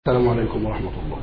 السلام عليكم ورحمة الله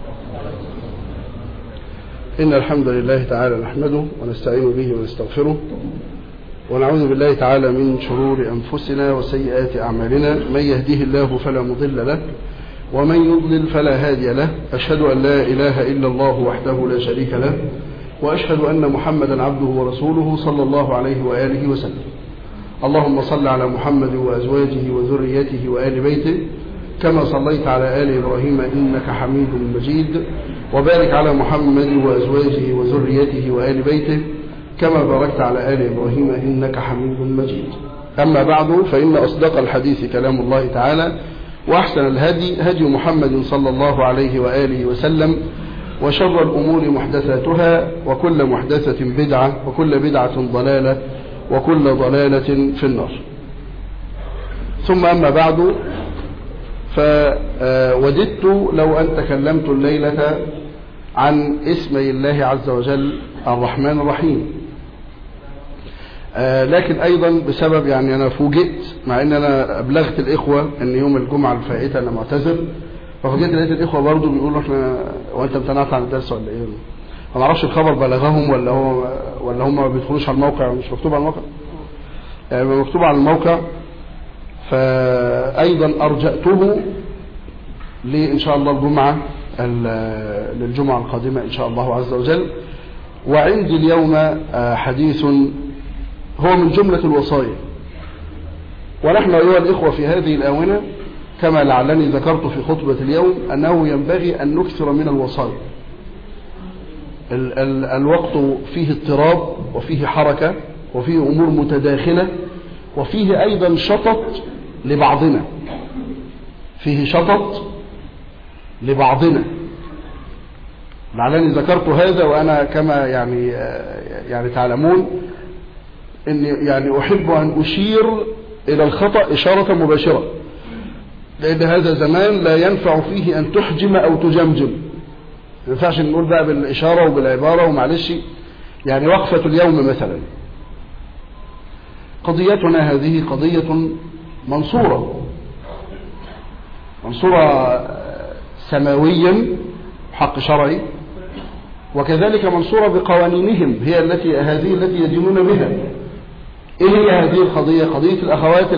إن الحمد لله تعالى نحمده ونستعين به ونستغفره ونعوذ بالله تعالى من شرور أنفسنا وسيئات أعمالنا من يهديه الله فلا مضل له ومن يضلل فلا هادي له أشهد أن لا إله إلا الله وحده لا شريك له وأشهد أن محمدا عبده ورسوله صلى الله عليه وآله وسلم اللهم صل على محمد وأزواجه وذريته وآل بيته كما صليت على آل إبراهيم إنك حميد مجيد وبارك على محمد وأزواجه وذريته وآل بيته كما باركت على آل إبراهيم إنك حميد مجيد أما بعد فإن أصدق الحديث كلام الله تعالى وأحسن الهدي هدي محمد صلى الله عليه وآله وسلم وشر الأمور محدثاتها وكل محدثة بدعة وكل بدعة ضلالة وكل ضلالة في النار ثم أما بعد فوددت لو أن تكلمت الليلة عن اسمي الله عز وجل الرحمن الرحيم لكن أيضا بسبب يعني أنا فوجئت مع أن أنا أبلغت الإخوة أن يوم الجمعة الفائتة أنا معتذر ففوجئت لقيت الإخوة برضه بيقولوا إحنا وأنت امتنعت عن الدرس ولا إيه؟ ما اعرفش الخبر بلغهم ولا هو ولا هم ما بيدخلوش على الموقع مش مكتوب على الموقع يعني مكتوب على الموقع فأيضا أرجأته لإن شاء الله الجمعة للجمعة القادمة إن شاء الله عز وجل وعندي اليوم حديث هو من جملة الوصايا ونحن أيها الإخوة في هذه الآونة كما لعلني ذكرت في خطبة اليوم أنه ينبغي أن نكثر من الوصايا ال ال الوقت فيه اضطراب وفيه حركة وفيه أمور متداخلة وفيه أيضا شطط لبعضنا فيه شطط لبعضنا لعلني ذكرت هذا وأنا كما يعني يعني تعلمون إني يعني أحب أن أشير إلى الخطأ إشارة مباشرة لأن هذا زمان لا ينفع فيه أن تحجم أو تجمجم ما ينفعش نقول بقى بالإشارة وبالعبارة ومعلش يعني وقفة اليوم مثلا قضيتنا هذه قضية منصورة منصورة سماويا حق شرعي وكذلك منصورة بقوانينهم هي التي هذه التي يدينون بها ايه هي هذه القضية قضية الاخوات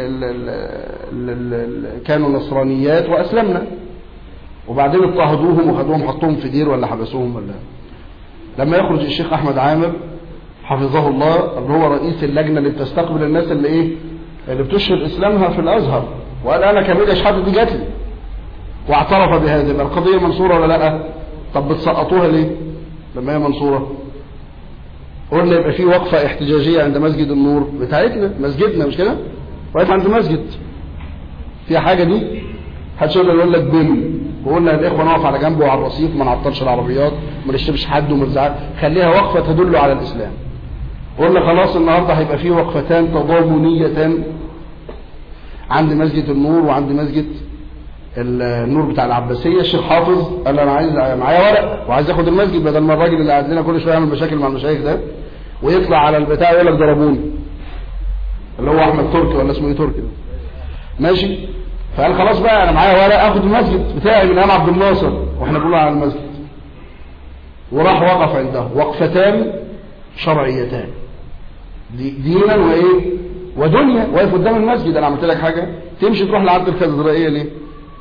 اللي كانوا نصرانيات واسلمنا وبعدين اضطهدوهم وخدوهم حطوهم في دير ولا حبسوهم ولا لما يخرج الشيخ احمد عامر حفظه الله اللي هو رئيس اللجنة اللي بتستقبل الناس اللي ايه اللي بتشهر اسلامها في الازهر وقال انا كمية شهادة دي جات لي واعترف بهذا يبقى القضية منصورة ولا لا طب بتسقطوها ليه لما هي منصورة قلنا يبقى في وقفة احتجاجية عند مسجد النور بتاعتنا مسجدنا مش كده واقف عند مسجد فيها حاجة دي محدش يقدر يقول لك بم وقلنا الاخوه نقف على جنبه وعلى الرصيف ما نعطلش العربيات ما نشتمش حد وما نزعل خليها وقفه تدل على الاسلام قلنا خلاص النهارده هيبقى في وقفتان تضامنيتان عند مسجد النور وعند مسجد النور بتاع العباسيه الشيخ حافظ قال انا عايز معايا ورق وعايز اخد المسجد بدل ما الراجل اللي قاعد لنا كل شويه يعمل مشاكل مع المشايخ ده ويطلع على البتاع يقول لك ضربوني اللي هو احمد تركي ولا اسمه ايه تركي ده ماشي فقال خلاص بقى انا معايا ورق اخد المسجد بتاعي من ايام عبد الناصر واحنا بنقول على المسجد وراح وقف عنده وقفتان شرعيتان دي دينا وايه ودنيا واقف قدام المسجد انا عملت لك حاجه تمشي تروح لعبد الكاتدرائيه ليه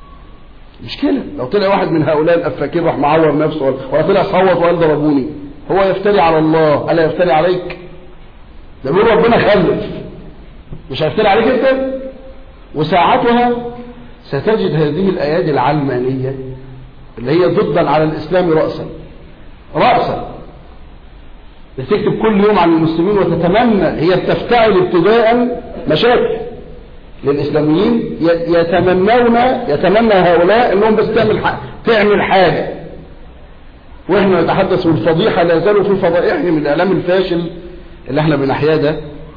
مشكله لو طلع واحد من هؤلاء الافاكين راح معور نفسه ولا طلع صوت وقال ضربوني هو يفتري على الله الا يفتري عليك ده بيقول ربنا خلف مش هيفتري عليك انت وساعتها ستجد هذه الأيادي العلمانية اللي هي ضدا على الإسلام رأسا رأسا بتكتب كل يوم عن المسلمين وتتمنى هي بتفتعل ابتداء مشاكل للإسلاميين يتمنون يتمنى هؤلاء أنهم بس تعمل حاجة تعمل حاجة وإحنا نتحدث والفضيحة لا زالوا في فضائحهم الإعلام الفاشل اللي احنا بنحياه ده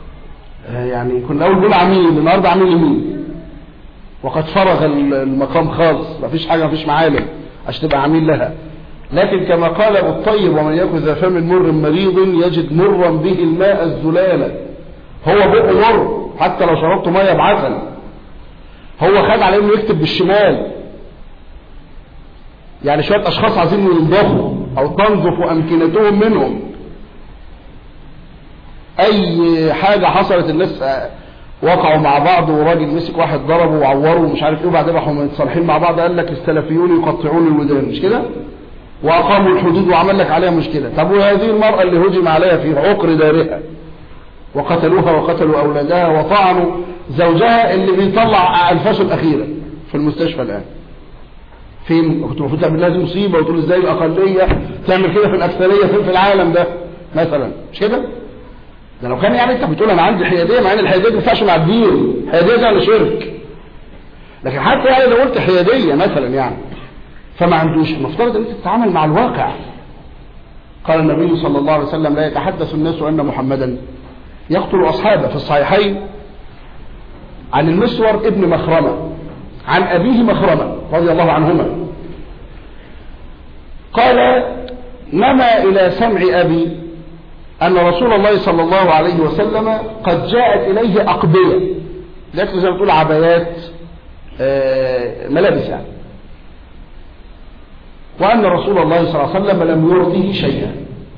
يعني كنا أول بنقول عميل النهارده عميل يمين وقد فرغ المقام خالص ما فيش حاجة ما فيش معالم عشان تبقى عميل لها لكن كما قال ابو الطيب ومن يكن ذا فم مر مريض يجد مرا به الماء الزلالة هو بقه مر حتى لو شربته ميه بعسل هو خد على انه يكتب بالشمال يعني شوية اشخاص عايزين ينضفوا او تنظف امكنتهم منهم اي حاجة حصلت الناس وقعوا مع بعض وراجل مسك واحد ضربه وعوره ومش عارف ايه وبعدين راحوا متصالحين مع بعض قال لك السلفيون يقطعون الودان مش كده واقاموا الحدود وعمل لك عليها مشكلة طب وهذه المرأة اللي هجم عليها في عقر دارها وقتلوها وقتلوا اولادها وطعنوا زوجها اللي بيطلع انفاسه الاخيرة في المستشفى الان فين كنت المفروض تعمل لها مصيبة وتقول ازاي الاقلية تعمل كده في الاكثرية فين في العالم ده مثلا مش كده ده لو كان يعني انت بتقول انا عندي حياديه مع ان الحياديه ما ينفعش مع الدين حياديه ده على شرك لكن حتى يعني لو قلت حياديه مثلا يعني فما عندوش المفترض ان انت تتعامل مع الواقع قال النبي صلى الله عليه وسلم لا يتحدث الناس ان محمدا يقتل اصحابه في الصحيحين عن المسور ابن مخرمه عن ابيه مخرمه رضي الله عنهما قال نما الى سمع ابي أن رسول الله صلى الله عليه وسلم قد جاءت إليه أقبية لكن زي ما تقول عبايات ملابس يعني وأن رسول الله صلى الله عليه وسلم لم يرضه شيئا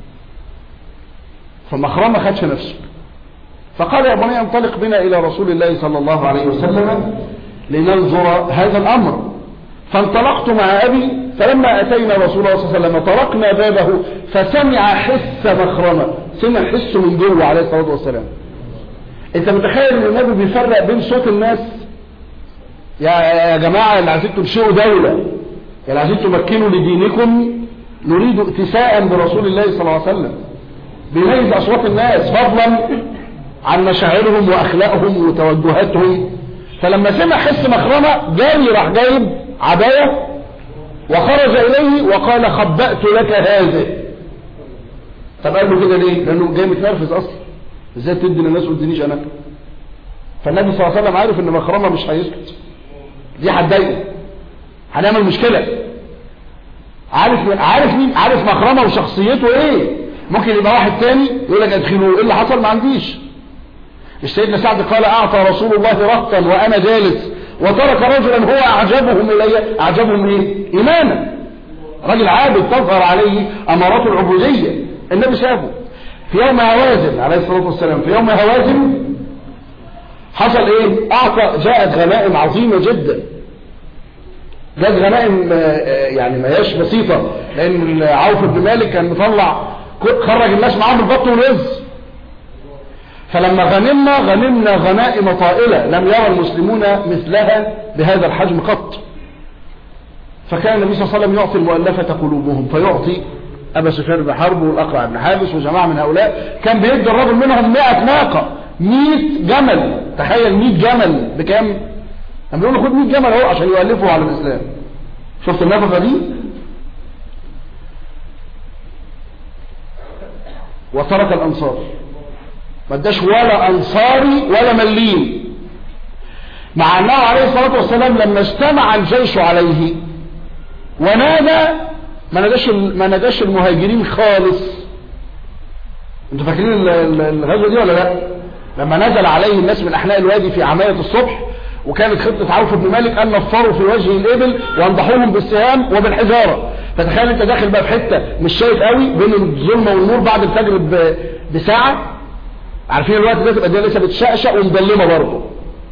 فمخرم خدش نفسه فقال يا بني انطلق بنا إلى رسول الله صلى الله عليه وسلم لننظر هذا الأمر فانطلقت مع أبي فلما أتينا رسول الله صلى الله عليه وسلم طرقنا بابه فسمع حس مخرمة سمع حس من جوه عليه الصلاة والسلام انت متخيل ان النبي بيفرق بين صوت الناس يا يا جماعة اللي عايزين تنشئوا دولة اللي عايزين تمكنوا لدينكم نريد اتساء برسول الله صلى الله عليه وسلم بيميز اصوات الناس فضلا عن مشاعرهم واخلاقهم وتوجهاتهم فلما سمع حس مخرمة جاري راح جايب عباية وخرج إليه وقال خبأت لك هذا طب قال له كده ليه لأنه جاي متنرفز أصلا ازاي تدي للناس وتدينيش أنا فالنبي صلى الله عليه وسلم عارف ان مخرمة مش هيسكت دي هتضايقه هنعمل مشكلة عارف عارف مين عارف مخرمة وشخصيته ايه ممكن يبقى واحد تاني يقول لك ادخلوه ايه اللي حصل ما عنديش السيدنا سعد قال اعطى رسول الله رهطا وانا جالس وترك رجلا هو اعجبهم الي اعجبهم ايه ايمانا راجل عابد تظهر عليه امارات العبودية النبي شافه في يوم هوازن عليه الصلاة والسلام في يوم هوازن حصل ايه اعطى جاءت غنائم عظيمة جدا جاءت غنائم يعني ما هياش بسيطة لان عوف بن مالك كان مطلع خرج الناس معاه بالبط والرز فلما غنمنا غنمنا غنائم طائلة لم يرى المسلمون مثلها بهذا الحجم قط فكان النبي صلى الله عليه وسلم يعطي المؤلفة قلوبهم فيعطي أبا سفيان بن حرب والأقرع بن حابس وجماعة من هؤلاء كان بيدي الرجل منهم 100 ناقة 100 جمل تخيل 100 جمل بكام؟ لما بيقول له خد 100 جمل اهو عشان يؤلفوا على الإسلام شفت النفقة دي؟ وترك الأنصار ما اداش ولا أنصاري ولا مليم مع أنه عليه الصلاة والسلام لما اجتمع الجيش عليه ونادى ما ناداش ما ناداش المهاجرين خالص انتوا فاكرين الغزوه دي ولا لا لما نزل عليه الناس من احناء الوادي في عمايه الصبح وكانت خطه عوف بن مالك ان نفروا في وجه الابل وانضحوهم بالسهام وبالحجاره فتخيل انت داخل بقى في حته مش شايف قوي بين الظلمه والنور بعد الفجر بساعه عارفين الوقت ده تبقى الدنيا لسه بتشقشق ومظلمه برضه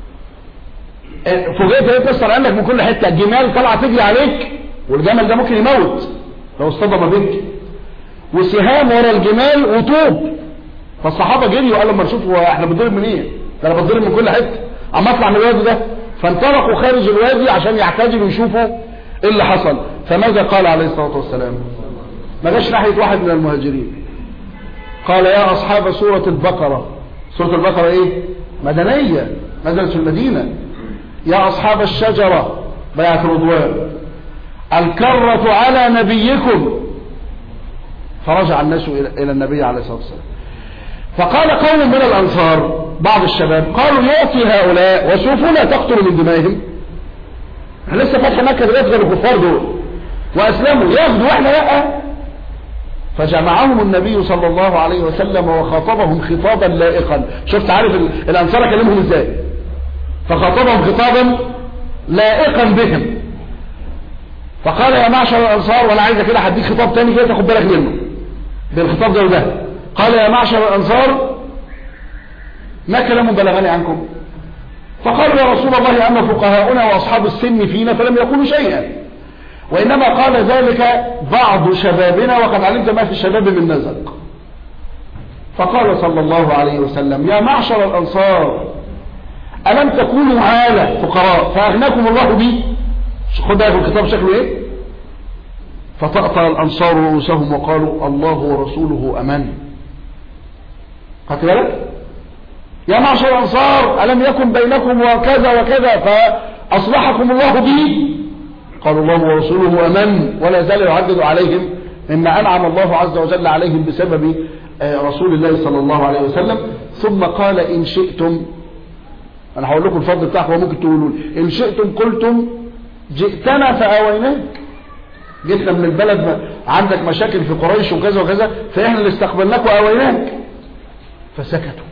فوجئت لقيت تسطر عندك من كل حته الجمال طالعه تجري عليك والجمل ده ممكن يموت لو اصطدم بك وسهام ورا الجمال وطوب فالصحابه جريوا وقالوا لما نشوف احنا بنضرب من ايه ده انا بتضرب من كل حته اما اطلع من الوادي ده فانطلقوا خارج الوادي عشان يعتدلوا ويشوفوا ايه اللي حصل فماذا قال عليه الصلاه والسلام ما جاش ناحيه واحد من المهاجرين قال يا اصحاب سوره البقره سوره البقره ايه مدنيه نزلت في المدينه يا اصحاب الشجره بيعه رضوان الكرة على نبيكم فرجع الناس إلى النبي عليه الصلاة والسلام فقال قوم من الأنصار بعض الشباب قالوا يعطي هؤلاء وسوفنا تقتل من دمائهم احنا لسه فتح مكة دلوقتي غير الكفار دول وأسلموا ياخدوا واحنا لا فجمعهم النبي صلى الله عليه وسلم وخاطبهم خطابا لائقا شفت عارف الأنصار كلمهم ازاي فخاطبهم خطابا لائقا بهم فقال يا معشر الأنصار وأنا عايزك كده هديك خطاب تاني كده تاخد بالك منه بالخطاب ده وده قال يا معشر الأنصار ما كلام بلغني عنكم فقالوا يا رسول الله أما فقهاؤنا وأصحاب السن فينا فلم يقولوا شيئا وإنما قال ذلك بعض شبابنا وقد علمت ما في الشباب من نزق فقال صلى الله عليه وسلم يا معشر الأنصار ألم تكونوا عالة فقراء فأغناكم الله بي خد بالك الكتاب شكله إيه فطأطأ الأنصار رؤوسهم وقالوا الله ورسوله أمن خدت بالك يا معشر الأنصار ألم يكن بينكم وكذا وكذا فأصلحكم الله بي قال الله ورسوله أمن ولا زال يعدد عليهم مما أنعم الله عز وجل عليهم بسبب آه، رسول الله صلى الله عليه وسلم ثم قال إن شئتم أنا هقول لكم الفضل بتاعكم وممكن تقولوا إن شئتم قلتم جئتنا فآويناك جئتنا من البلد عندك مشاكل في قريش وكذا وكذا فإحنا اللي استقبلناك وآويناك فسكتوا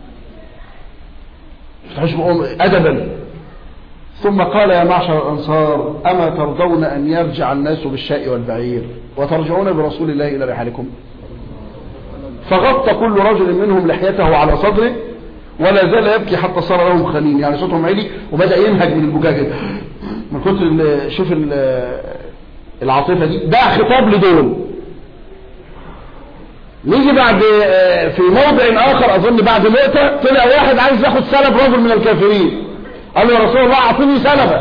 أدبا ثم قال يا معشر الأنصار أما ترضون أن يرجع الناس بالشاء والبعير وترجعون برسول الله إلى رحالكم فغطى كل رجل منهم لحيته على صدره ولا زال يبكي حتى صار لهم خليل يعني صوتهم عالي وبدأ ينهج من البكاء من كتر شوف العاطفة دي ده خطاب لدول نيجي بعد آه، في موضع آخر أظن بعد مؤتة طلع واحد عايز ياخد سلب رجل من الكافرين قال له يا رسول الله أعطني سلبة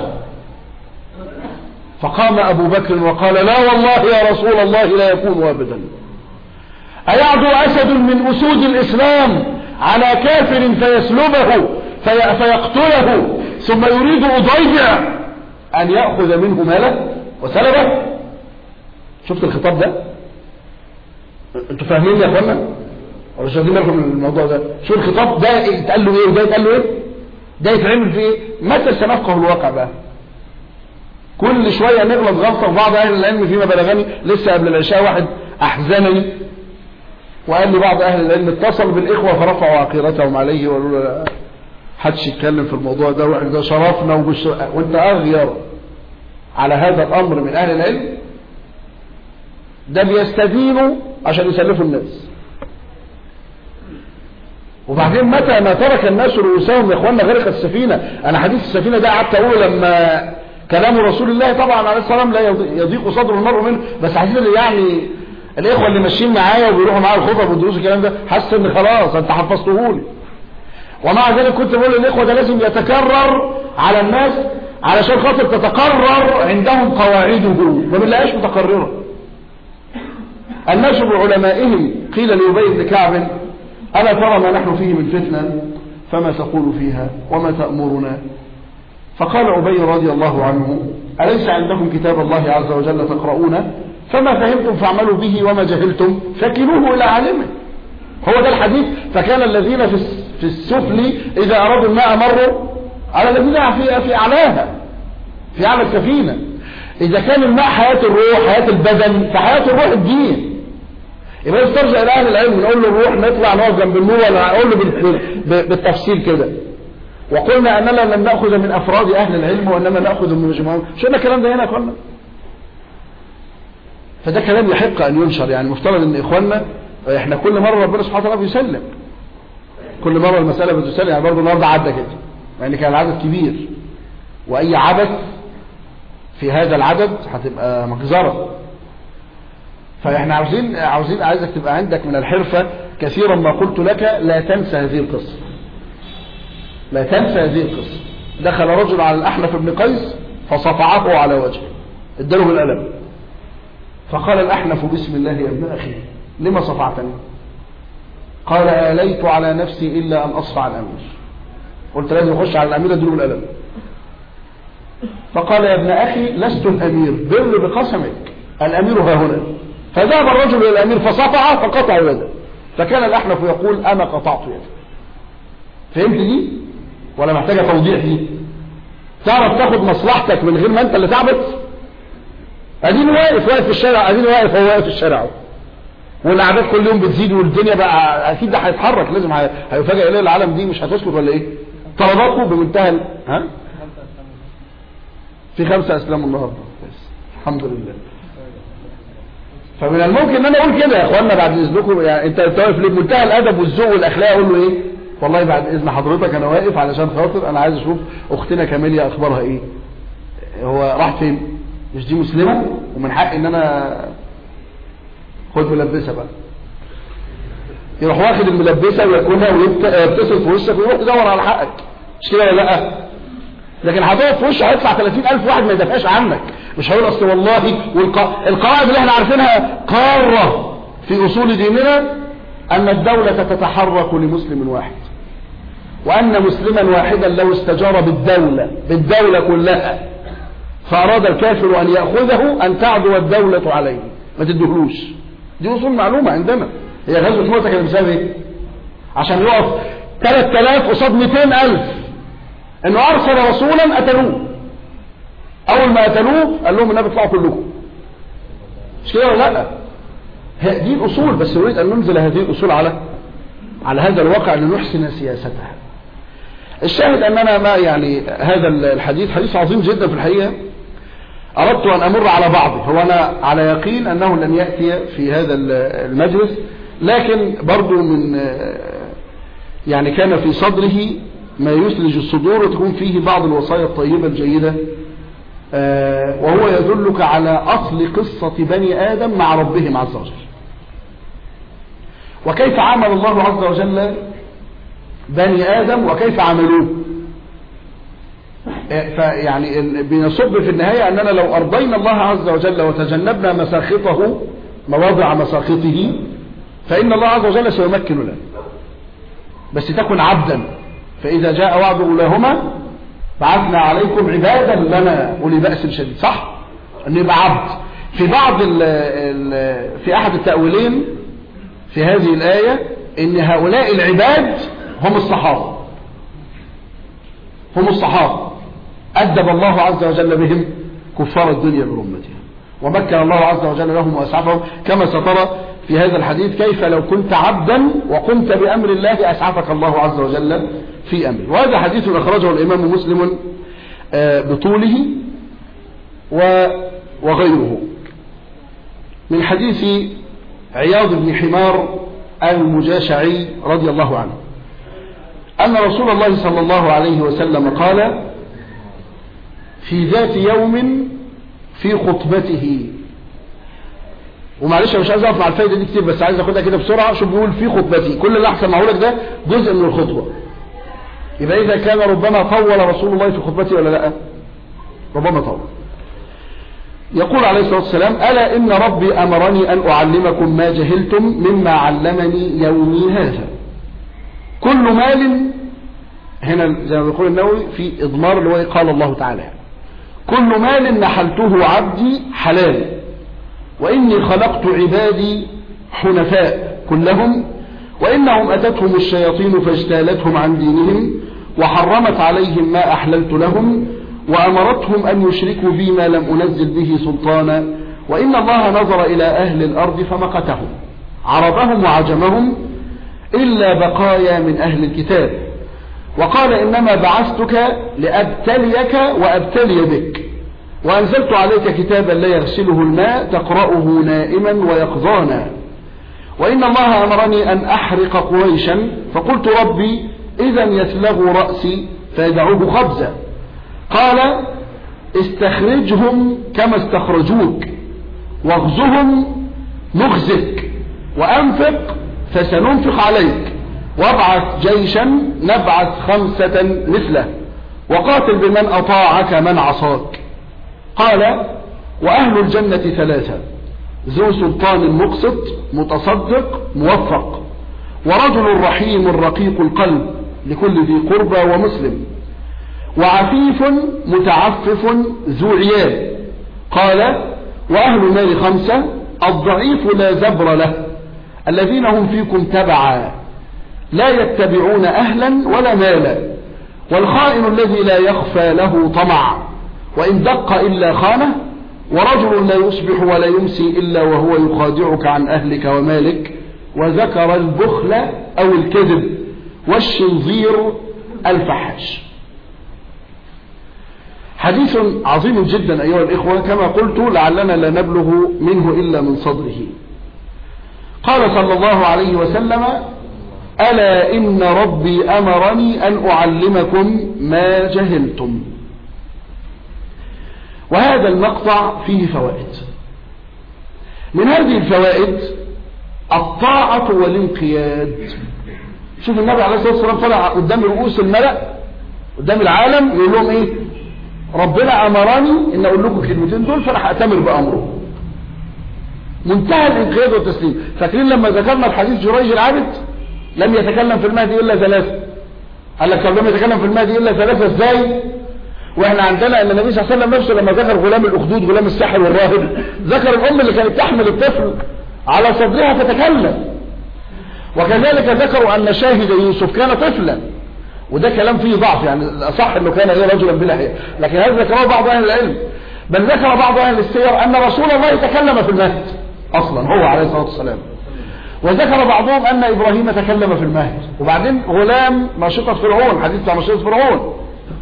فقام أبو بكر وقال لا والله يا رسول الله لا يكون أبدا أيعدو أسد من أسود الإسلام على كافر فيسلبه في فيقتله ثم يريد أضيع أن يأخذ منه ماله وسلبه شفت الخطاب ده انتوا فاهمين يا اخوانا ولا مش واخدين بالكم من الموضوع ده شو الخطاب ده يتقال له ايه وده يتقال له ايه ده يتعمل في ايه متى سنفقه الواقع بقى كل شوية نغلط غلطة في بعض أهل العلم فيما بلغني لسه قبل العشاء واحد أحزنني وقال لي بعض أهل العلم اتصل بالإخوة فرفعوا عقيرتهم عليه وقالوا له لا حدش يتكلم في الموضوع ده واحنا ده شرفنا وبش... وانت أغير على هذا الأمر من أهل العلم ده بيستدينوا عشان يسلفوا الناس وبعدين متى ما ترك الناس رؤوسهم يا اخوانا غرق السفينة انا حديث السفينة ده قعدت اقول لما كلام رسول الله طبعا عليه السلام لا يضيق صدر المرء منه بس عايزين يعني الاخوه اللي ماشيين معايا وبيروحوا معايا الخطب والدروس الكلام ده حاسس ان خلاص انت حفظته لي ومع ذلك كنت بقول للاخوه ده لازم يتكرر على الناس علشان خاطر تتقرر عندهم قواعده ما بنلاقيش متقرره الناس بعلمائهم قيل لأبي بن كعب ألا ترى ما نحن فيه من فتنة فما تقول فيها وما تأمرنا فقال أبي رضي الله عنه أليس عندكم كتاب الله عز وجل تقرؤونه فما فهمتم فاعملوا به وما جهلتم فكلوه إلى عالمه هو ده الحديث فكان الذين في السفل إذا أرادوا الماء مروا على الذين في, في أعلاها في أعلى السفينة إذا كان الماء حياة الروح حياة البدن فحياة الروح الدين يبقى يسترجع لأهل العلم نقول له نروح نطلع نقف جنب النور ولا أقول له بالتفصيل كده وقلنا أننا لم نأخذ من أفراد أهل العلم وإنما نأخذ من مجموعهم شو قلنا الكلام ده هنا قلنا فده كلام يحق أن ينشر يعني مفترض أن إخواننا إحنا كل مرة ربنا سبحانه وتعالى بيسلم كل مرة المسألة بتسلم يعني برضه النهارده عدى كده يعني كان العدد كبير وأي عدد في هذا العدد هتبقى مجزرة فاحنا عاوزين عاوزين عايزك تبقى عندك من الحرفة كثيرا ما قلت لك لا تنسى هذه القصة لا تنسى هذه القصة دخل رجل على الأحنف بن قيس فصفعه على وجهه اداله بالألم فقال الأحنف بسم الله يا ابن أخي لما صفعتني قال آليت على نفسي إلا أن أصفع الأمير قلت لازم أخش على الأمير اداله بالألم فقال يا ابن أخي لست الأمير بر بقسمك الأمير ها هنا فذهب الرجل إلى الأمير فصفع فقطع يده فكان الأحنف يقول أنا قطعت يده فهمت دي ولا محتاجة توضيح دي تعرف تاخد مصلحتك من غير ما انت اللي تعبت ادين واقف واقف في الشارع ادين واقف هو واقف في الشارع والاعداد كل يوم بتزيد والدنيا بقى اكيد ده هيتحرك لازم هيفاجئ اليه العالم دي مش هتسكت ولا ايه طلباته بمنتهى ها في خمسة اسلام النهارده الحمد لله فمن الممكن ان انا اقول كده يا اخوانا بعد اذنكم يعني انت واقف بمنتهى الادب والذوق والاخلاق اقول له ايه والله بعد اذن حضرتك انا واقف علشان خاطر انا عايز اشوف اختنا كاميليا اخبارها ايه هو راح فين مش دي مسلمه ومن حقي ان انا خد ملبسه بقى يروح واخد الملبسه وياكلها ويبتسم في وشك ويروح يدور على حقك مش كده ولا لا لكن هتقف في وشه هيطلع 30000 واحد ما يدافعش عنك مش هيقول اصل والله والقواعد اللي احنا عارفينها قاره في اصول ديننا ان الدوله تتحرك لمسلم واحد وان مسلما واحدا لو استجار بالدوله بالدوله كلها فاراد الكافر ان ياخذه ان تعدو الدوله عليه ما تدهلوش دي اصول معلومه عندنا هي غزوه موته كانت بسبب ايه عشان يقف 3000 قصاد 200000 انه ارسل رسولا قتلوه اول ما قتلوه قال لهم النبي اطلعوا كلكم مش كده ولا لا دي الاصول بس نريد ان ننزل هذه الاصول على على هذا الواقع لنحسن سياستها الشاهد اننا ما يعني هذا الحديث حديث عظيم جدا في الحقيقه اردت ان امر على بعضه هو انا على يقين انه لن ياتي في هذا المجلس لكن برضو من يعني كان في صدره ما يثلج الصدور وتكون فيه بعض الوصايا الطيبة الجيدة وهو يدلك على أصل قصة بني آدم مع ربهم عز وجل وكيف عامل الله عز وجل بني آدم وكيف عملوه فيعني بنصب في النهاية أننا لو أرضينا الله عز وجل وتجنبنا مساخطه مواضع مساخطه فإن الله عز وجل سيمكن لنا بس تكن عبدا فإذا جاء وعد أولاهما بعثنا عليكم عبادا لنا أولي بأس شديد صح؟ أن يبقى عبد في بعض ال ال في أحد التأويلين في هذه الآية أن هؤلاء العباد هم الصحابة هم الصحابة أدب الله عز وجل بهم كفار الدنيا برمتها ومكن الله عز وجل لهم وأسعفهم كما سترى في هذا الحديث كيف لو كنت عبدا وقمت بأمر الله أسعفك الله عز وجل في أمره وهذا حديث أخرجه الإمام مسلم بطوله وغيره من حديث عياض بن حمار المجاشعي رضي الله عنه أن رسول الله صلى الله عليه وسلم قال في ذات يوم في خطبته ومعلش مش عايز اقف مع الفايده دي كتير بس عايز اخدها كده بسرعه شوف بيقول في خطبتي كل اللي احسن معقولك ده جزء من الخطبه يبقى اذا كان ربما طول رسول الله في خطبته ولا لا ربما طول يقول عليه الصلاه والسلام الا ان ربي امرني ان اعلمكم ما جهلتم مما علمني يومي هذا كل مال هنا زي ما بيقول النووي في اضمار اللي هو قال الله تعالى كل مال نحلته عبدي حلال وإني خلقت عبادي حنفاء كلهم وإنهم أتتهم الشياطين فاجتالتهم عن دينهم وحرمت عليهم ما أحللت لهم وأمرتهم أن يشركوا بي ما لم أنزل به سلطانا وإن الله نظر إلى أهل الأرض فمقتهم عربهم وعجمهم إلا بقايا من أهل الكتاب وقال إنما بعثتك لأبتليك وأبتلي بك وأنزلت عليك كتابا لا يغسله الماء تقرأه نائما ويقظانا وإن الله أمرني أن أحرق قريشا فقلت ربي إذا يسلغ رأسي فيدعوه خبزا قال استخرجهم كما استخرجوك واغزهم نغزك وأنفق فسننفق عليك وابعث جيشا نبعث خمسة مثله وقاتل بمن أطاعك من عصاك قال وأهل الجنة ثلاثة ذو سلطان مقسط متصدق موفق ورجل رحيم رقيق القلب لكل ذي قربى ومسلم وعفيف متعفف ذو عيال قال وأهل النار خمسة الضعيف لا زبر له الذين هم فيكم تبعا لا يتبعون أهلا ولا مالا والخائن الذي لا يخفى له طمع وإن دق إلا خانه ورجل لا يصبح ولا يمسي إلا وهو يخادعك عن أهلك ومالك وذكر البخل أو الكذب والشنظير الفحاش حديث عظيم جدا أيها الإخوة كما قلت لعلنا لا نبلغ منه إلا من صدره قال صلى الله عليه وسلم ألا إن ربي أمرني أن أعلمكم ما جهلتم وهذا المقطع فيه فوائد من هذه الفوائد الطاعة والانقياد شوف النبي عليه الصلاة والسلام طلع قدام رؤوس الملأ قدام العالم يقول لهم ايه ربنا امرني ان اقول لكم الكلمتين دول فانا هاتمر بامره منتهى الانقياد والتسليم فاكرين لما ذكرنا الحديث جريج العابد لم يتكلم في المهدي الا ثلاثه قال لك طب لم يتكلم في المهدي الا ثلاثه ازاي واحنا عندنا ان النبي صلى الله عليه وسلم نفسه لما ذكر غلام الاخدود غلام الساحر والراهب ذكر الام اللي كانت تحمل الطفل على صدرها فتكلم وكذلك ذكروا ان شاهد يوسف كان طفلا وده كلام فيه ضعف يعني الاصح انه كان ايه رجلا بلا حياء لكن هذا ذكره بعض اهل العلم بل ذكر بعض اهل السير ان رسول الله تكلم في المهد اصلا هو عليه الصلاه والسلام وذكر بعضهم ان ابراهيم تكلم في المهد وبعدين غلام ماشطه فرعون حديث عن ماشطه فرعون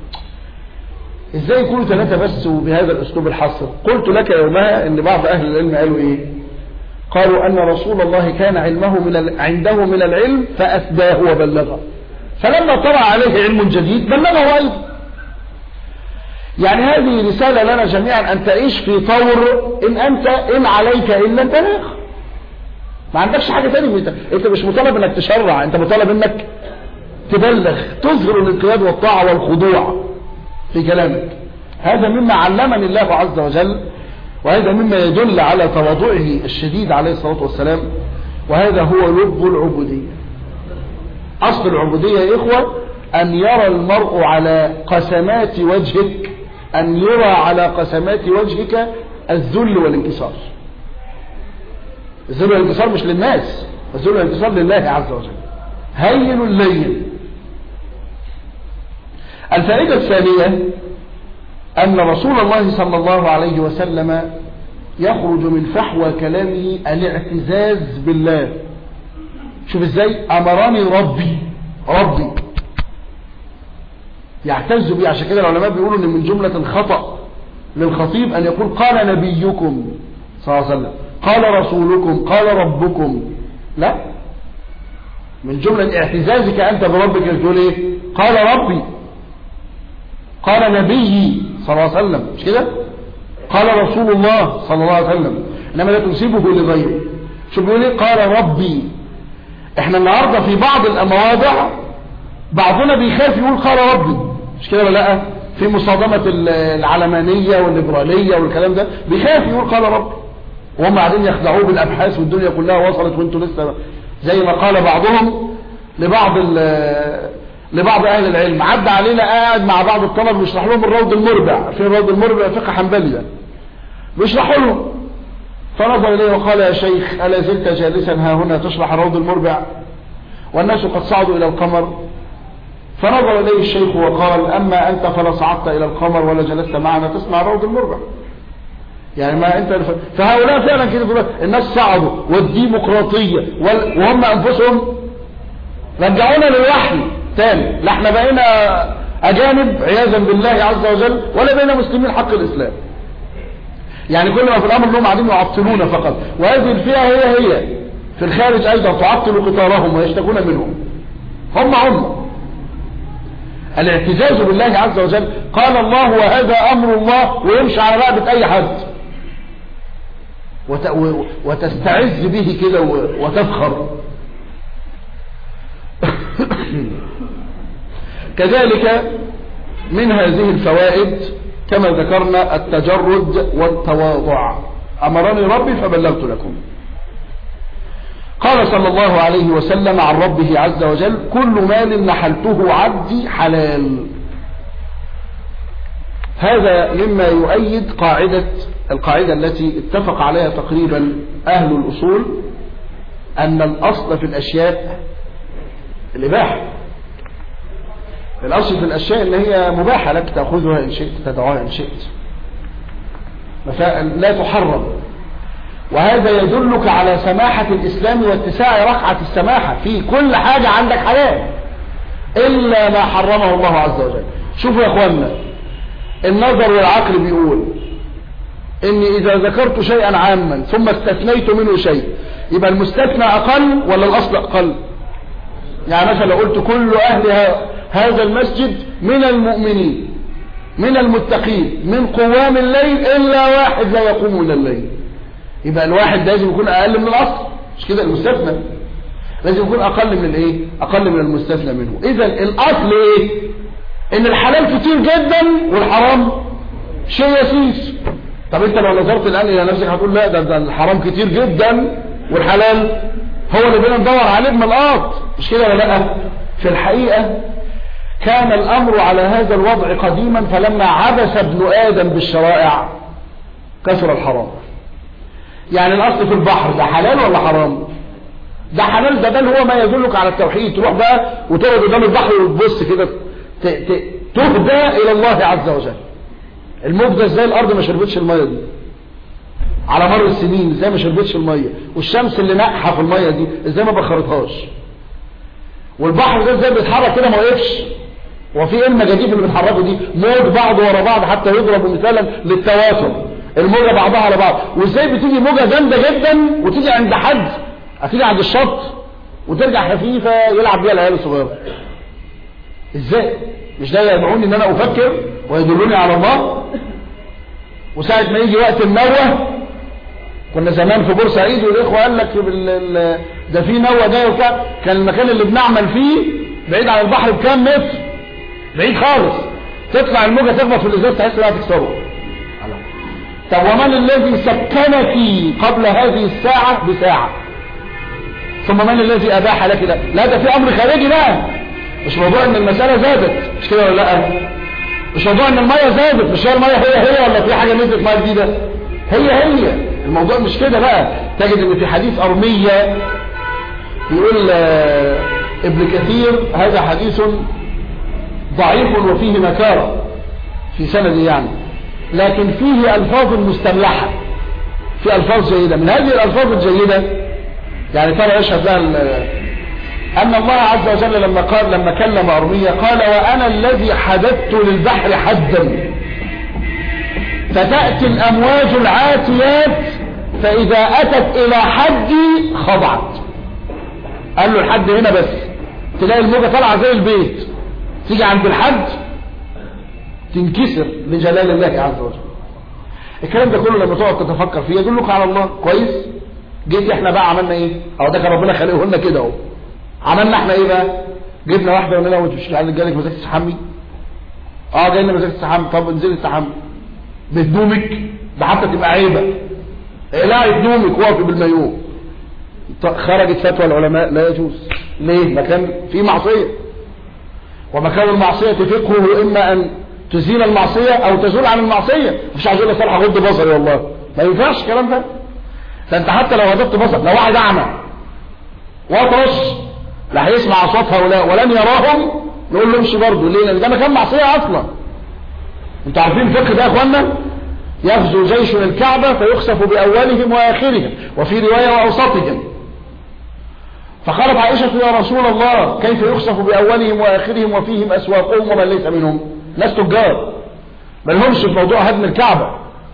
ازاي يكونوا ثلاثه بس وبهذا الاسلوب الحصر قلت لك يومها ان بعض اهل العلم قالوا ايه قالوا ان رسول الله كان علمه من عنده من العلم فاسداه وبلغه فلما طلع عليه علم جديد بلغه ايضا يعني هذه رسالة لنا جميعا أن تعيش في طور إن أنت إن عليك إلا البلاغ ما عندكش حاجة تانية انت, انت مش مطالب انك تشرع انت مطالب انك تبلغ تظهر الانقياد والطاعة والخضوع في كلامك هذا مما علمني الله عز وجل وهذا مما يدل على تواضعه الشديد عليه الصلاة والسلام وهذا هو لب العبودية أصل العبودية يا إخوة أن يرى المرء على قسمات وجهك أن يرى على قسمات وجهك الذل والانكسار الذل والانكسار مش للناس الذل والانكسار لله عز وجل هين لين الفائدة الثانية أن رسول الله صلى الله عليه وسلم يخرج من فحوى كلامه الاعتزاز بالله شوف ازاي امرني ربي ربي يعتز بي عشان كده العلماء بيقولوا ان من جملة الخطأ للخطيب ان يقول قال نبيكم صلى الله عليه وسلم قال رسولكم قال ربكم لا من جملة اعتزازك انت بربك تقول ايه قال ربي قال نبيي صلى الله عليه وسلم مش كده قال رسول الله صلى الله عليه وسلم انما لا تنسبه لغيره شو بيقول ايه قال ربي احنا النهاردة في بعض المواضع بعضنا بيخاف يقول قال ربي مش كده ولا لا في مصادمة العلمانية والليبرالية والكلام ده بيخاف يقول قال ربي وهم قاعدين يخدعوه بالابحاث والدنيا كلها وصلت وانتوا لسه زي ما قال بعضهم لبعض لبعض اهل العلم عدى علينا قاعد مع بعض الطلب بيشرح لهم الروض المربع في الروض المربع فقه حنبلي ده بيشرحوا لهم فنظر اليه وقال يا شيخ الا زلت جالسا ها هنا تشرح الروض المربع والناس قد صعدوا الى القمر فنظر اليه الشيخ وقال اما انت فلا صعدت الى القمر ولا جلست معنا تسمع الروض المربع يعني ما انت فهؤلاء فعلا كده الناس صعدوا والديمقراطيه وهم انفسهم رجعونا للوحي تاني لا احنا بقينا اجانب عياذا بالله عز وجل ولا بقينا مسلمين حق الاسلام يعني كل ما في الامر انهم قاعدين يعطلون فقط وهذه الفئه هي هي في الخارج ايضا تعطل قطارهم ويشتكون منهم هم هم الاعتزاز بالله عز وجل قال الله وهذا امر الله ويمشي على رقبه اي حد وتستعز به كده وتفخر كذلك من هذه الفوائد كما ذكرنا التجرد والتواضع أمرني ربي فبلغت لكم قال صلى الله عليه وسلم عن ربه عز وجل كل مال نحلته عبدي حلال هذا مما يؤيد قاعدة القاعدة التي اتفق عليها تقريبا أهل الأصول أن الأصل في الأشياء الإباحة الأصل في الأشياء اللي هي مباحة لك تأخذها إن شئت تدعوها إن شئت لا تحرم وهذا يدلك على سماحة الإسلام واتساع رقعة السماحة في كل حاجة عندك حلال إلا ما حرمه الله عز وجل شوفوا يا أخوانا النظر والعقل بيقول اني اذا ذكرت شيئا عاما ثم استثنيت منه شيء يبقى المستثنى اقل ولا الاصل اقل يعني مثلا لو قلت كل اهل هذا المسجد من المؤمنين من المتقين من قوام الليل الا واحد لا يقوم من الليل يبقى الواحد لازم يكون اقل من الاصل مش كده المستثنى لازم يكون اقل من الايه اقل من المستثنى منه اذا الاصل ايه ان الحلال كتير جدا والحرام شيء يسير طب انت لو نظرت الان الى نفسك هتقول لا ده, ده الحرام كتير جدا والحلال هو اللي بينا ندور عليه بملقاط مش كده ولا لا في الحقيقة كان الامر على هذا الوضع قديما فلما عبس ابن ادم بالشرائع كثر الحرام يعني الاصل في البحر ده حلال ولا حرام ده حلال ده ده هو ما يدلك على التوحيد تروح بقى وتقعد قدام البحر وتبص كده تهدى الى الله عز وجل الموج ده ازاي الارض ما شربتش الميه دي على مر السنين ازاي ما شربتش الميه والشمس اللي ناقحه في الميه دي ازاي ما بخرتهاش والبحر ده ازاي بيتحرك كده ما وقفش وفي ايه المجاديف اللي بتحركوا دي موج بعض ورا بعض حتى يضرب مثالا للتواتر الموجه بعضها على بعض وازاي بتيجي موجه جامده جدا وتيجي عند حد هتيجي عند الشط وترجع خفيفه يلعب بيها العيال الصغيره ازاي مش ده يدعوني ان انا افكر ويدلوني على الله وساعة ما يجي وقت النوة كنا زمان في بورسعيد والاخوة قال لك ده في نوة جاي وكا كان المكان اللي بنعمل فيه بعيد عن البحر بكام متر بعيد خالص تطلع الموجة تخبط في الازاز تحس انها تكسره طب ومن الذي سكنك قبل هذه الساعة بساعة ثم من الذي اباح لك لا لا ده في امر خارجي بقى مش موضوع ان المسألة زادت مش كده ولا لا مش موضوع ان المية زادت مش هي المية هي هي ولا في حاجة نزلت مية جديدة هي هي الموضوع مش كده بقى تجد ان في حديث ارمية يقول ابن كثير هذا حديث ضعيف وفيه مكارة في سند يعني لكن فيه الفاظ مستملحة في الفاظ جيدة من هذه الالفاظ الجيدة يعني ترى يشهد لها أن الله عز وجل لما قال لما كلم أرمية قال وأنا الذي حددت للبحر حدا فتأتي الأمواج العاتيات فإذا أتت إلى حدي خضعت قال له الحد هنا بس تلاقي الموجة طالعة زي البيت تيجي عند الحد تنكسر لجلال الله عز وجل الكلام ده كله لما تقعد تتفكر فيه يدلك على الله كويس جيت احنا بقى عملنا ايه اهو ده كان ربنا خلقه لنا كده اهو عملنا احنا ايه بقى جبنا واحده وقلنا لها وانت مش جالك مزاج تستحمي اه جاي لنا مزاج تستحمي طب انزلي استحمي بهدومك ده حتى تبقى عيبه اقلعي هدومك وقفي بالمايوه خرجت فتوى العلماء لا يجوز ليه مكان فيه معصيه ومكان المعصيه فقهه اما ان تزيل المعصيه او تزول عن المعصيه مش عايز اقول لك صالح غض بصري والله ما ينفعش الكلام ده ده انت حتى لو هدفت بصر لو واحد اعمى واطرش لا هيسمع اصوات هؤلاء ولن يراهم نقول له امشي برضه ليه لان ده مكان معصيه اصلا انتوا عارفين الفقه ده يا اخوانا يغزو جيش الكعبه فيخسف باولهم واخرهم وفي روايه واوسطهم فقالت عائشه يا رسول الله كيف يخسف باولهم واخرهم وفيهم اسواقهم ومن ليس منهم ناس تجار ما لهمش في موضوع هدم الكعبه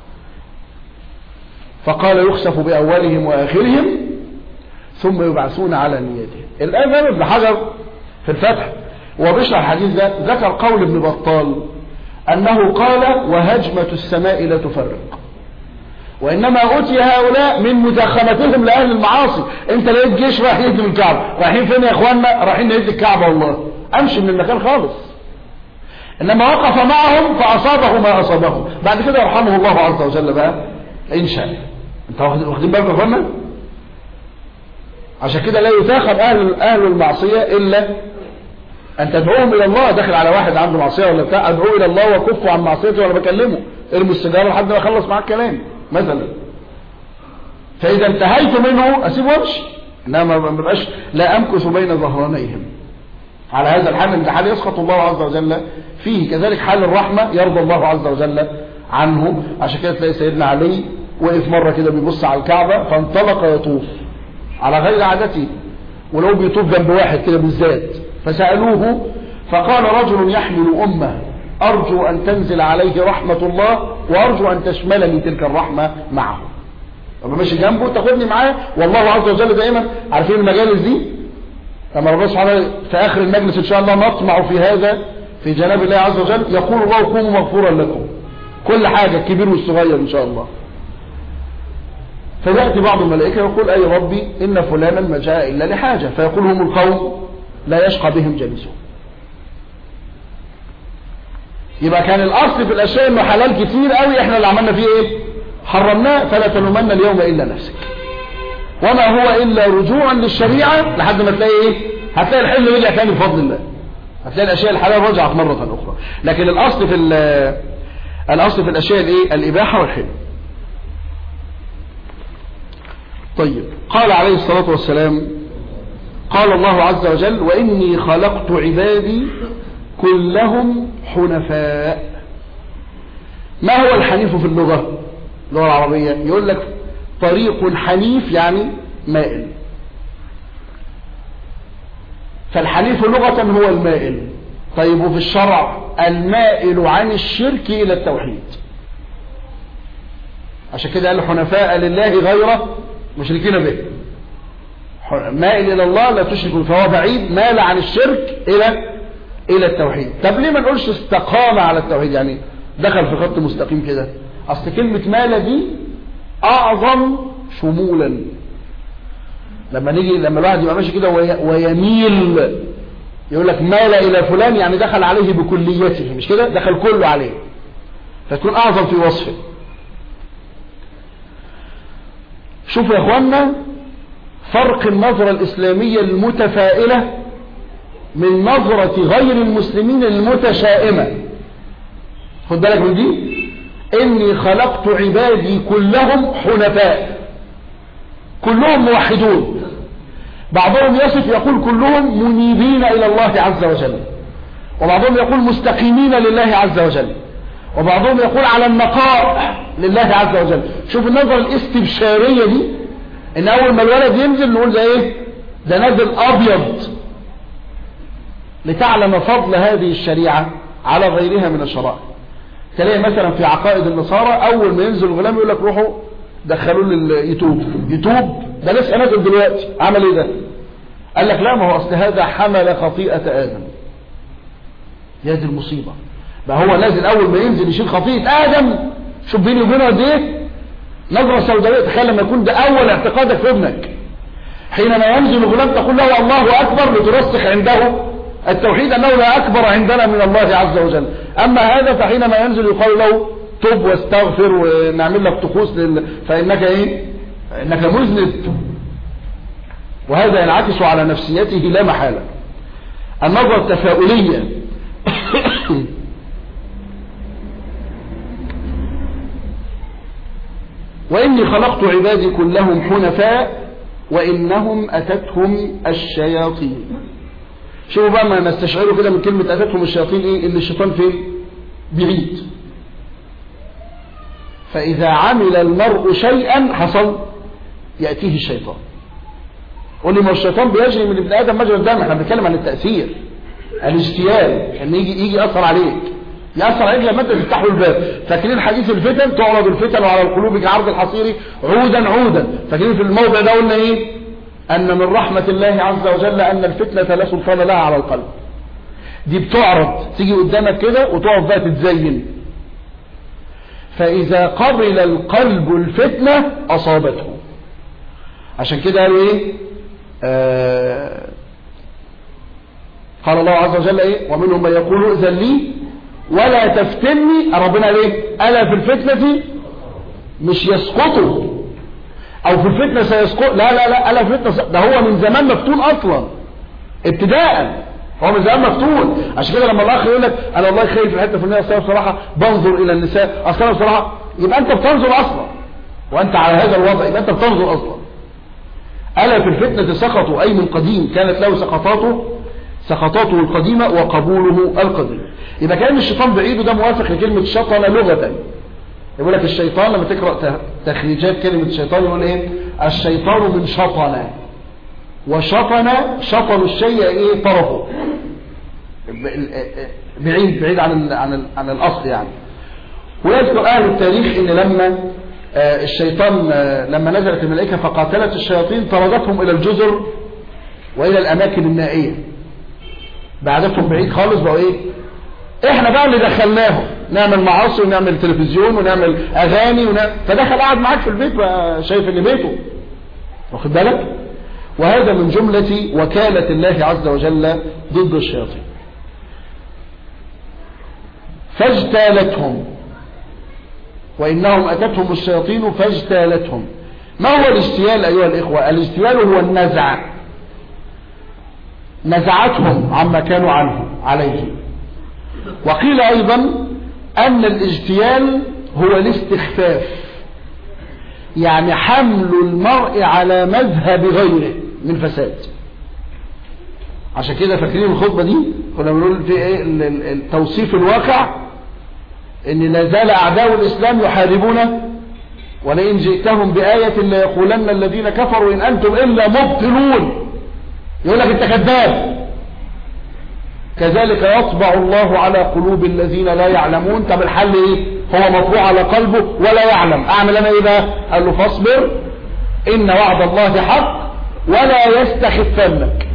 فقال يخسف باولهم واخرهم ثم يبعثون على نيتهم الآن امام ابن حجر في الفتح وبشرح الحديث ده ذكر قول ابن بطال أنه قال وهجمة السماء لا تفرق وإنما أتي هؤلاء من مداخلتهم لأهل المعاصي أنت لقيت جيش رايح يهدم الكعبة رايحين فين يا إخواننا رايحين نهد الكعبة والله أمشي من المكان خالص إنما وقف معهم فأصابه ما أصابهم بعد كده يرحمه الله عز وجل بقى إن شاء أنت واخدين بالك يا إخواننا عشان كده لا يتاخد أهل, أهل المعصية إلا أن تدعوهم إلى الله داخل على واحد عنده معصية ولا بتاع أدعوه إلى الله وكفوا عن معصيته وأنا بكلمه ارموا السيجارة لحد ما أخلص معاك كلام مثلا فإذا انتهيت منه أسيبه وامشي إنما ما ببقاش لا أمكث بين ظهرانيهم على هذا الحال من حال يسخط الله عز وجل فيه كذلك حال الرحمة يرضى الله عز وجل عنه عشان كده تلاقي سيدنا علي وقف مرة كده بيبص على الكعبة فانطلق يطوف على غير عادته ولو بيطوف جنب واحد كده بالذات فسألوه فقال رجل يحمل أمه أرجو أن تنزل عليه رحمة الله وأرجو أن تشملني تلك الرحمة معه أبقى ماشي جنبه تاخدني معاه والله عز وجل دائما عارفين المجالس دي لما ربنا سبحانه في آخر المجلس إن شاء الله نطمع في هذا في جناب الله عز وجل يقول الله قوموا مغفورا لكم كل حاجة الكبير والصغير إن شاء الله فيأتي بعض الملائكة يقول أي ربي إن فلانا ما جاء إلا لحاجة فيقول هم القوم لا يشقى بهم جلسهم يبقى كان الأصل في الأشياء إنه حلال كتير قوي إحنا اللي عملنا فيه إيه حرمناه فلا تلومن اليوم إلا نفسك وما هو إلا رجوعا للشريعة لحد ما تلاقي إيه هتلاقي الحل رجع تاني بفضل الله هتلاقي الأشياء الحلال رجعت مرة أخرى لكن الأصل في الأصل في الأشياء الإيه الإباحة والحل طيب قال عليه الصلاة والسلام قال الله عز وجل وإني خلقت عبادي كلهم حنفاء ما هو الحنيف في اللغة اللغة العربية يقول لك طريق حنيف يعني مائل فالحنيف لغة هو المائل طيب وفي الشرع المائل عن الشرك إلى التوحيد عشان كده قال حنفاء لله غير مشركين به مائل إلى الله لا تشرك فهو بعيد مال عن الشرك إلى إلى التوحيد طب ليه ما نقولش استقام على التوحيد يعني دخل في خط مستقيم كده أصل كلمة مال دي أعظم شمولا لما نيجي لما الواحد يبقى ماشي كده ويميل يقول لك مال إلى فلان يعني دخل عليه بكليته مش كده دخل كله عليه فتكون أعظم في وصفه شوفوا يا اخوانا فرق النظرة الإسلامية المتفائلة من نظرة غير المسلمين المتشائمة خد بالك من دي إني خلقت عبادي كلهم حنفاء كلهم موحدون بعضهم يصف يقول كلهم منيبين إلى الله عز وجل وبعضهم يقول مستقيمين لله عز وجل وبعضهم يقول على النقاء لله عز وجل شوف النظرة الاستبشارية دي ان اول ما الولد ينزل نقول ده ايه ده نازل ابيض لتعلم فضل هذه الشريعة على غيرها من الشرائع تلاقي مثلا في عقائد النصارى اول ما ينزل الغلام يقول لك روحوا دخلوا يتوب يتوب ده لسه نازل دلوقتي عمل ايه ده قال لك لا ما هو اصل هذا حمل خطيئة ادم يا دي المصيبة بقى هو نازل اول ما ينزل يشيل خطيئة ادم شوف بيني وبينه قد ايه نظرة سوداوية تخيل لما يكون ده اول اعتقادك في ابنك حينما ينزل الغلام تقول له الله اكبر لترسخ عنده التوحيد انه لا اكبر عندنا من الله عز وجل اما هذا فحينما ينزل يقال له تب واستغفر ونعمل لك طقوس لل... فانك ايه انك مذنب وهذا ينعكس على نفسيته لا محالة النظرة التفاؤلية وإني خلقت عبادي كلهم حنفاء وإنهم أتتهم الشياطين شوفوا بقى ما نستشعروا كده من كلمة أتتهم الشياطين إيه إن الشيطان فين بعيد فإذا عمل المرء شيئا حصل يأتيه الشيطان قول لي ما الشيطان بيجري من ابن آدم مجرى الدم احنا بنتكلم عن التأثير الاجتيال ان يجي يجي يأثر عليك يأثر عليك لما انت تفتح له الباب فاكرين حديث الفتن تعرض الفتن وعلى القلوب كعرض الحصير عودا عودا فاكرين في الموضع ده قلنا ايه ان من رحمة الله عز وجل ان الفتنة لا سلطان لها على القلب دي بتعرض تيجي قدامك كده وتقف بقى تتزين فاذا قبل القلب الفتنة اصابته عشان كده قالوا ايه آه قال الله عز وجل ايه ومنهم من يقول ائذن لي ولا تفتني ربنا ليه ألا في الفتنة مش يسقطوا او في الفتنة سيسقط لا لا لا ألا في الفتنة ده هو من زمان مفتون اصلا ابتداء هو من زمان مفتون عشان كده لما الاخ يقول لك انا والله خايف في الحته الفلانيه اصل بصراحه بنظر الى النساء اصل انا بصراحه يبقى انت بتنظر اصلا وانت على هذا الوضع يبقى انت بتنظر اصلا ألا في الفتنة سقطوا أي من قديم كانت له سقطاته سقطاته القديمة وقبوله القديم يبقى كان الشيطان بعيد وده موافق لكلمة شطن لغة يقول لك الشيطان لما تقرأ تخريجات كلمة الشيطان يقول ايه الشيطان من شطن وشطن شطن الشيء ايه طرفه بعيد بعيد عن عن عن الاصل يعني ويذكر اهل التاريخ ان لما آه، الشيطان آه، لما نزلت الملائكه فقاتلت الشياطين طردتهم الى الجزر والى الاماكن النائيه بعدتهم بعيد خالص بقوا ايه احنا بقى اللي دخلناهم نعمل معاصي ونعمل تلفزيون ونعمل اغاني ونعمل فدخل قاعد معاك في البيت بقى شايف ان بيته واخد بالك وهذا من جملة وكالة الله عز وجل ضد الشياطين فاجتالتهم وإنهم أتتهم الشياطين فاجتالتهم ما هو الاجتيال أيها الإخوة الاجتيال هو النزع نزعتهم عما كانوا عنه عليه وقيل أيضا أن الاجتيال هو الاستخفاف يعني حمل المرء على مذهب غيره من فساد عشان كده فاكرين الخطبة دي كنا بنقول في ايه توصيف الواقع ان لا زال اعداء الاسلام يحاربون ولئن جئتهم بآية ليقولن الذين كفروا ان انتم الا مبطلون يقول لك انت كذاب كذلك يطبع الله على قلوب الذين لا يعلمون طب الحل ايه هو مطبوع على قلبه ولا يعلم اعمل انا ايه بقى قال له فاصبر ان وعد الله حق ولا يستخفنك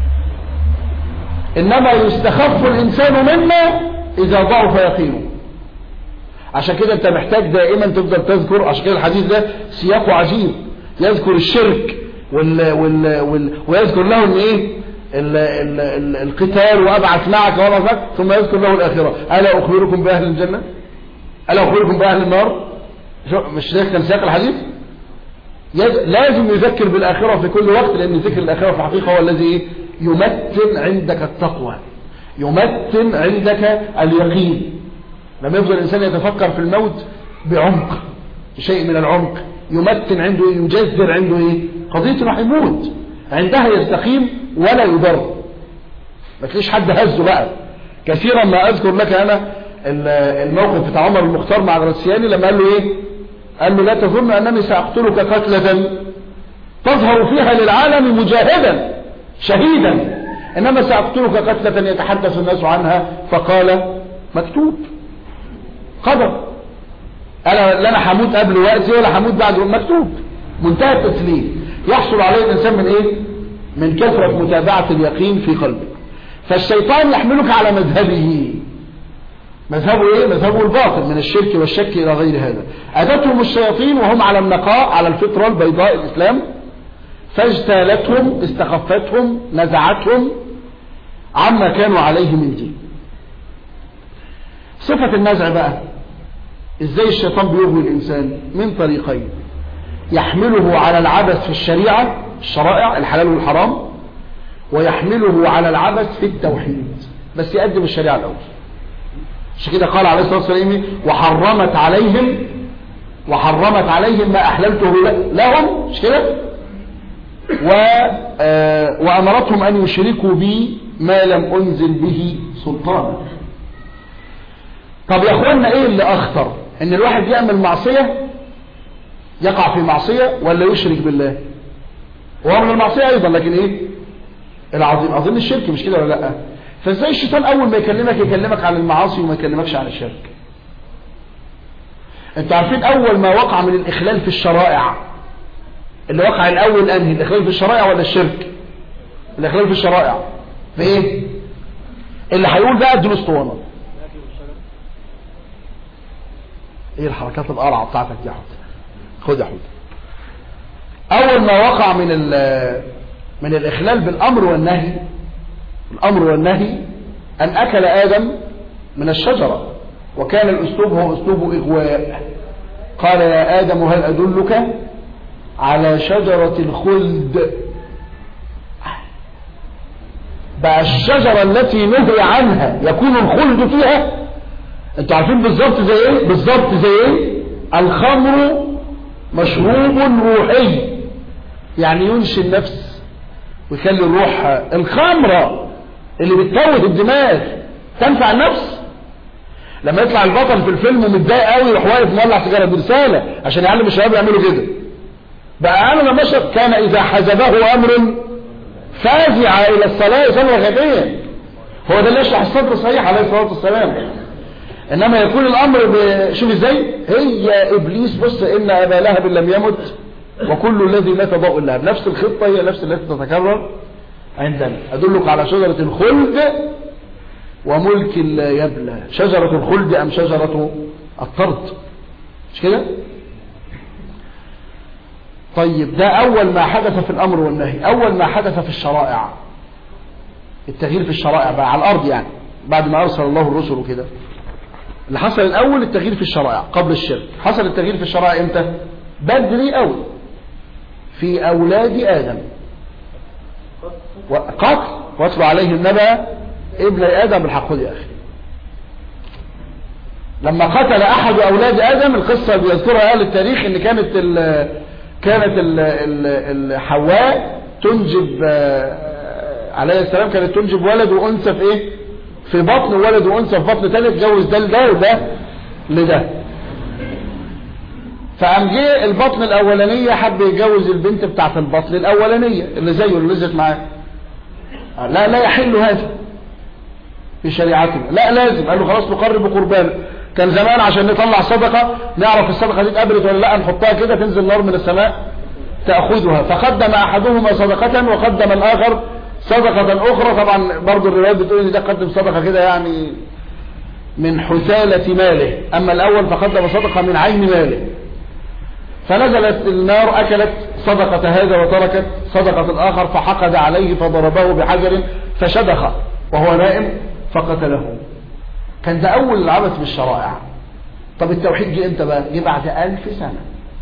انما يستخف الانسان منا اذا ضعف يقينه عشان كده انت محتاج دائما تفضل تذكر عشان كده الحديث ده سياقه عجيب يذكر الشرك وال وال وال ويذكر له ان ايه ال ال ال القتال وابعث معك وابعث معك ثم يذكر له الاخره الا اخبركم باهل الجنه الا اخبركم باهل النار مش ده كان سياق الحديث لازم يذكر بالاخره في كل وقت لان ذكر الاخره في الحقيقه هو الذي يمتن عندك التقوى يمتن عندك اليقين لما يفضل الانسان يتفكر في الموت بعمق شيء من العمق يمتن عنده ايه يجذر عنده ايه قضيه راح يموت عندها يستقيم ولا يضر ما تلاقيش حد هزه بقى كثيرا ما اذكر لك انا الموقف بتاع عمر المختار مع الرسياني لما قال له ايه قال له لا تظن انني ساقتلك قتلة تظهر فيها للعالم مجاهدا شهيدا انما ساقتلك قتلة يتحدث الناس عنها فقال مكتوب قدر انا لا انا هموت قبل وقتي ولا هموت بعد مكتوب منتهى التسليم يحصل عليه الانسان من ايه من كثرة متابعة اليقين في قلبه فالشيطان يحملك على مذهبه مذهبه ايه مذهبه الباطل من الشرك والشك الى غير هذا اتتهم الشياطين وهم على النقاء على الفطرة البيضاء الاسلام فاجتالتهم استخفتهم نزعتهم عما كانوا عليه من دين صفة النزع بقى ازاي الشيطان بيغوي الانسان من طريقين يحمله على العبث في الشريعة الشرائع الحلال والحرام ويحمله على العبث في التوحيد بس يقدم الشريعة الأول عشان كده قال عليه الصلاة والسلام وحرمت عليهم وحرمت عليهم ما أحللته لهم مش كده و آه، وأمرتهم أن يشركوا بي ما لم أنزل به سلطانا طب يا أخوانا إيه اللي أخطر إن الواحد يعمل معصية يقع في معصية ولا يشرك بالله وهو من المعصية أيضا لكن إيه العظيم أظن الشرك مش كده ولا لا فازاي الشيطان أول ما يكلمك يكلمك عن المعاصي وما يكلمكش عن الشرك انتوا عارفين أول ما وقع من الإخلال في الشرائع اللي وقع الأول أنهي الإخلال في الشرائع ولا الشرك الإخلال في الشرائع في إيه اللي هيقول بقى ادوا اسطوانه ايه الحركات القرعه بتاعتك دي يا حوت خد يا حوت اول ما وقع من من الاخلال بالامر والنهي الامر والنهي ان اكل ادم من الشجرة وكان الاسلوب هو اسلوب اغواء قال يا ادم هل ادلك على شجرة الخلد بقى الشجرة التي نهي عنها يكون الخلد فيها انتوا عارفين بالظبط زي ايه بالظبط زي ايه الخمر مشروب روحي يعني ينشي النفس ويخلي الروح الخمرة اللي بتكوت الدماغ تنفع النفس لما يطلع البطل في الفيلم ومتضايق قوي يروح واقف مولع سيجاره برساله عشان يعلم الشباب يعملوا كده بقى انا لما اشرب كان اذا حزبه امر فازع الى الصلاه يصلي غبيا هو ده اللي يشرح الصدر الصحيح عليه الصلاة والسلام انما يكون الامر شوف ازاي هي ابليس بص ان ابا لهب لم يمت وكل الذي مات ضوء اللهب نفس الخطة هي نفس التي تتكرر عندنا ادلك على شجرة الخلد وملك لا يبلى شجرة الخلد ام شجرة الطرد مش كده طيب ده اول ما حدث في الامر والنهي اول ما حدث في الشرائع التغيير في الشرائع بقى على الارض يعني بعد ما ارسل الله الرسل وكده اللي حصل الاول التغيير في الشرائع قبل الشرك حصل التغيير في الشرائع امتى بدري قوي في اولاد ادم قتل واتلو عليه النبأ ابن ادم بالحق يا اخي لما قتل احد اولاد ادم القصة بيذكرها اهل التاريخ ان كانت ال كانت ال ال حواء تنجب عليه السلام كانت تنجب ولد وانثى في ايه في بطن ولد وانثى في بطن تاني اتجوز ده لده وده لده فقام جه البطن الاولانيه حب يتجوز البنت بتاعت البطن الاولانيه اللي زيه اللي نزلت معاه لا لا يحل هذا في شريعتنا لا لازم قال له خلاص نقرب قربانا كان زمان عشان نطلع صدقة نعرف الصدقة دي اتقبلت ولا لا نحطها كده تنزل نار من السماء تأخذها فقدم أحدهما صدقة وقدم الآخر صدقة أخرى طبعا برضو الروايات بتقول إن ده قدم صدقة كده يعني من حثالة ماله أما الأول فقدم صدقة من عين ماله فنزلت النار أكلت صدقة هذا وتركت صدقة الآخر فحقد عليه فضربه بحجر فشدخ وهو نائم فقتله كان ده أول العبث بالشرائع طب التوحيد جه امتى بقى جه بعد ألف سنة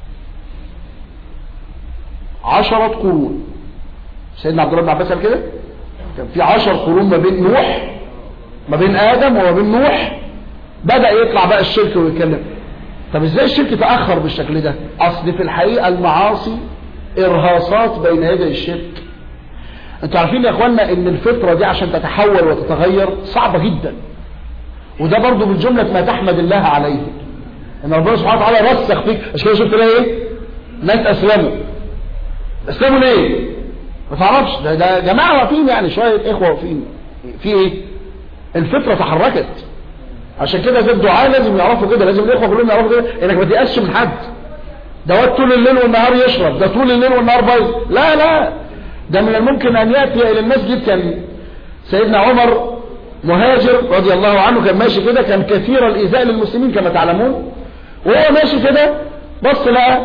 عشرة قرون سيدنا عبد الله بن عباس قال كده كان في عشر قرون ما بين نوح ما بين آدم وما بين نوح بدأ يطلع بقى الشرك ويتكلم طب ازاي الشرك تأخر بالشكل ده اصل في الحقيقة المعاصي ارهاصات بين يدي الشرك انتوا عارفين يا اخوانا ان الفطرة دي عشان تتحول وتتغير صعبة جدا وده برضو من جملة ما تحمد الله عليه ان ربنا سبحانه وتعالى رسخ فيك عشان كده شفت ايه ناس اسلموا اسلموا ليه ما تعرفش ده, ده جماعة واقفين يعني شوية اخوة واقفين في ايه الفطرة تحركت عشان كده ده الدعاء لازم يعرفوا كده لازم الاخوة كلهم يعرفوا كده انك ما تيأسش من حد ده واد طول الليل والنهار يشرب ده طول الليل والنهار بايظ لا لا ده من الممكن ان يأتي الى المسجد كان سيدنا عمر مهاجر رضي الله عنه كان ماشي كده كان كثير الإيذاء للمسلمين كما تعلمون وهو ماشي كده بص لقى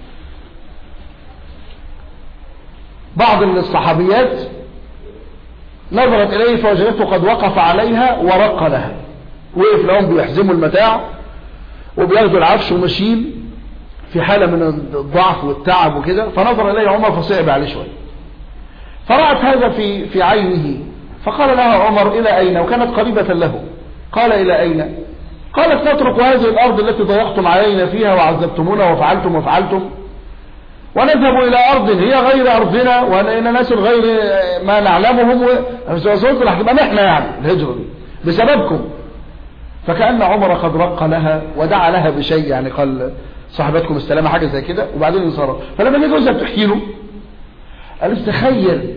بعض الصحابيات نظرت إليه فوجدته قد وقف عليها ورق لها وقف لهم بيحزموا المتاع وبياخدوا العفش وماشيين في حالة من الضعف والتعب وكده فنظر إليه عمر فصعب عليه شوية فرأت هذا في في عينه فقال لها عمر إلى أين وكانت قريبة له قال إلى أين قالت نترك هذه الأرض التي ضيقتم علينا فيها وعذبتمونا وفعلتم وفعلتم ونذهب إلى أرض هي غير أرضنا وأن ناس غير ما نعلمهم وصلت لحظة نحن يعني الهجرة دي بسببكم فكأن عمر قد رق لها ودعا لها بشيء يعني قال صاحبتكم السلامة حاجة زي كده وبعدين انصرف فلما جه جوزها بتحكي له قال تخيل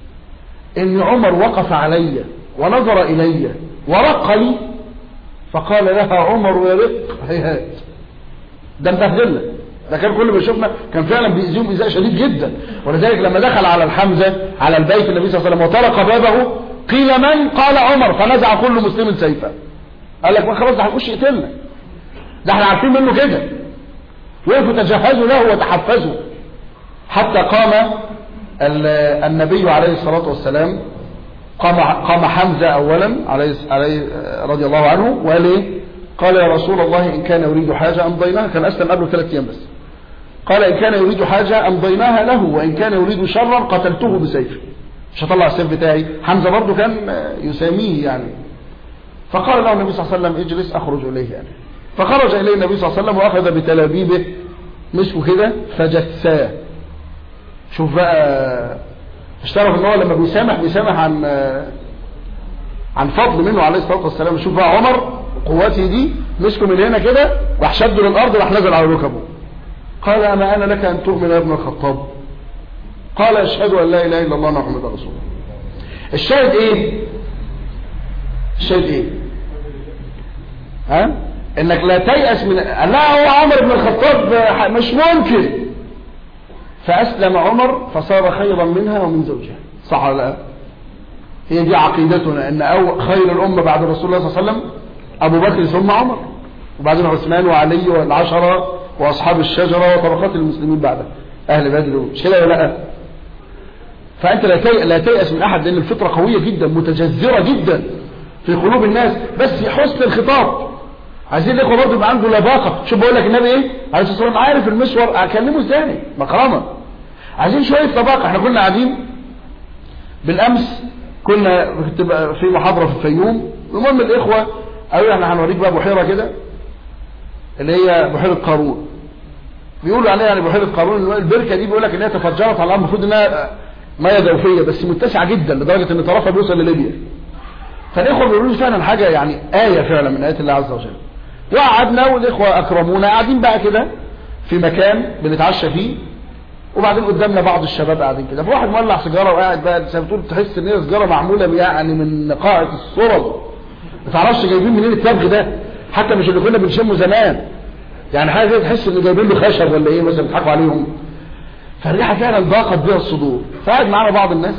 ان عمر وقف علي ونظر الي ورق لي فقال لها عمر يرق هيهات ده مبهدلنا ده كان كل ما يشوفنا كان فعلا بيأذيهم إيذاء شديد جدا ولذلك لما دخل على الحمزة على البيت النبي صلى الله عليه وسلم وطرق بابه قيل من قال عمر فنزع كل مسلم سيفا قال لك ما خلاص ده هيخش يقتلنا ده احنا عارفين منه كده وقفوا تجهزوا له وتحفزوا حتى قام النبي عليه الصلاة والسلام قام قام حمزة أولا عليه عليه رضي الله عنه وقال ايه قال يا رسول الله إن كان يريد حاجة أمضيناها كان أسلم قبله ثلاث أيام بس قال إن كان يريد حاجة أمضيناها له وإن كان يريد شرا قتلته بسيفه مش هطلع السيف بتاعي حمزة برضه كان يساميه يعني فقال له النبي صلى الله عليه وسلم اجلس أخرج إليه يعني فخرج إليه النبي صلى الله عليه وسلم وأخذ بتلابيبه مسكه كده فجثاه شوف بقى اشترف ان هو لما بيسامح بيسامح عن عن فضل منه عليه الصلاه والسلام شوف بقى عمر قوته دي مسكه من هنا كده راح شده للارض راح نزل على ركبه قال اما انا لك ان تؤمن يا ابن الخطاب قال اشهد ان لا اله الا الله محمد رسول الله الشاهد ايه الشاهد ايه ها انك لا تيأس من لا هو عمر بن الخطاب مش ممكن فأسلم عمر فصار خيرا منها ومن زوجها صح ولا لا هي دي عقيدتنا ان أو خير الأمة بعد رسول الله صلى الله عليه وسلم أبو بكر ثم عمر وبعدين عثمان وعلي والعشرة وأصحاب الشجرة وطبقات المسلمين بعد أهل بدر مش كده ولا لا فأنت لا لا تيأس من أحد لأن الفطرة قوية جدا متجذرة جدا في قلوب الناس بس حسن الخطاب عايزين الاخوه برضه يبقى عنده لباقه شوف بقول لك النبي ايه عليه الصلاه والسلام عارف المشوار اكلمه ازاي مكرمه عايزين شويه لباقه احنا كنا قاعدين بالامس كنا في محاضره في الفيوم المهم الاخوه قالوا احنا هنوريك بقى بحيره كده اللي هي بحيره قارون بيقولوا عليها يعني بحيره قارون البركه دي بيقول لك ان هي تفجرت على الارض المفروض انها ميه جوفيه بس متسعه جدا لدرجه ان طرفها بيوصل لليبيا فالاخوه بيقولوا لي فعلا حاجه يعني ايه فعلا من ايات الله عز وجل وقعدنا والاخوه اكرمونا قاعدين بقى كده في مكان بنتعشى فيه وبعدين قدامنا بعض الشباب قاعدين كده فواحد مولع سيجاره وقاعد بقى زي ما بتقول تحس ان هي سيجاره معموله يعني من نقاعه الصرد ما تعرفش جايبين منين التبغ ده حتى مش اللي كنا بنشمه زمان يعني حاجه كده تحس ان جايبين له خشب ولا ايه مثلا بيضحكوا عليهم فالريحه فعلا ضاقت بها الصدور فقعد معانا بعض الناس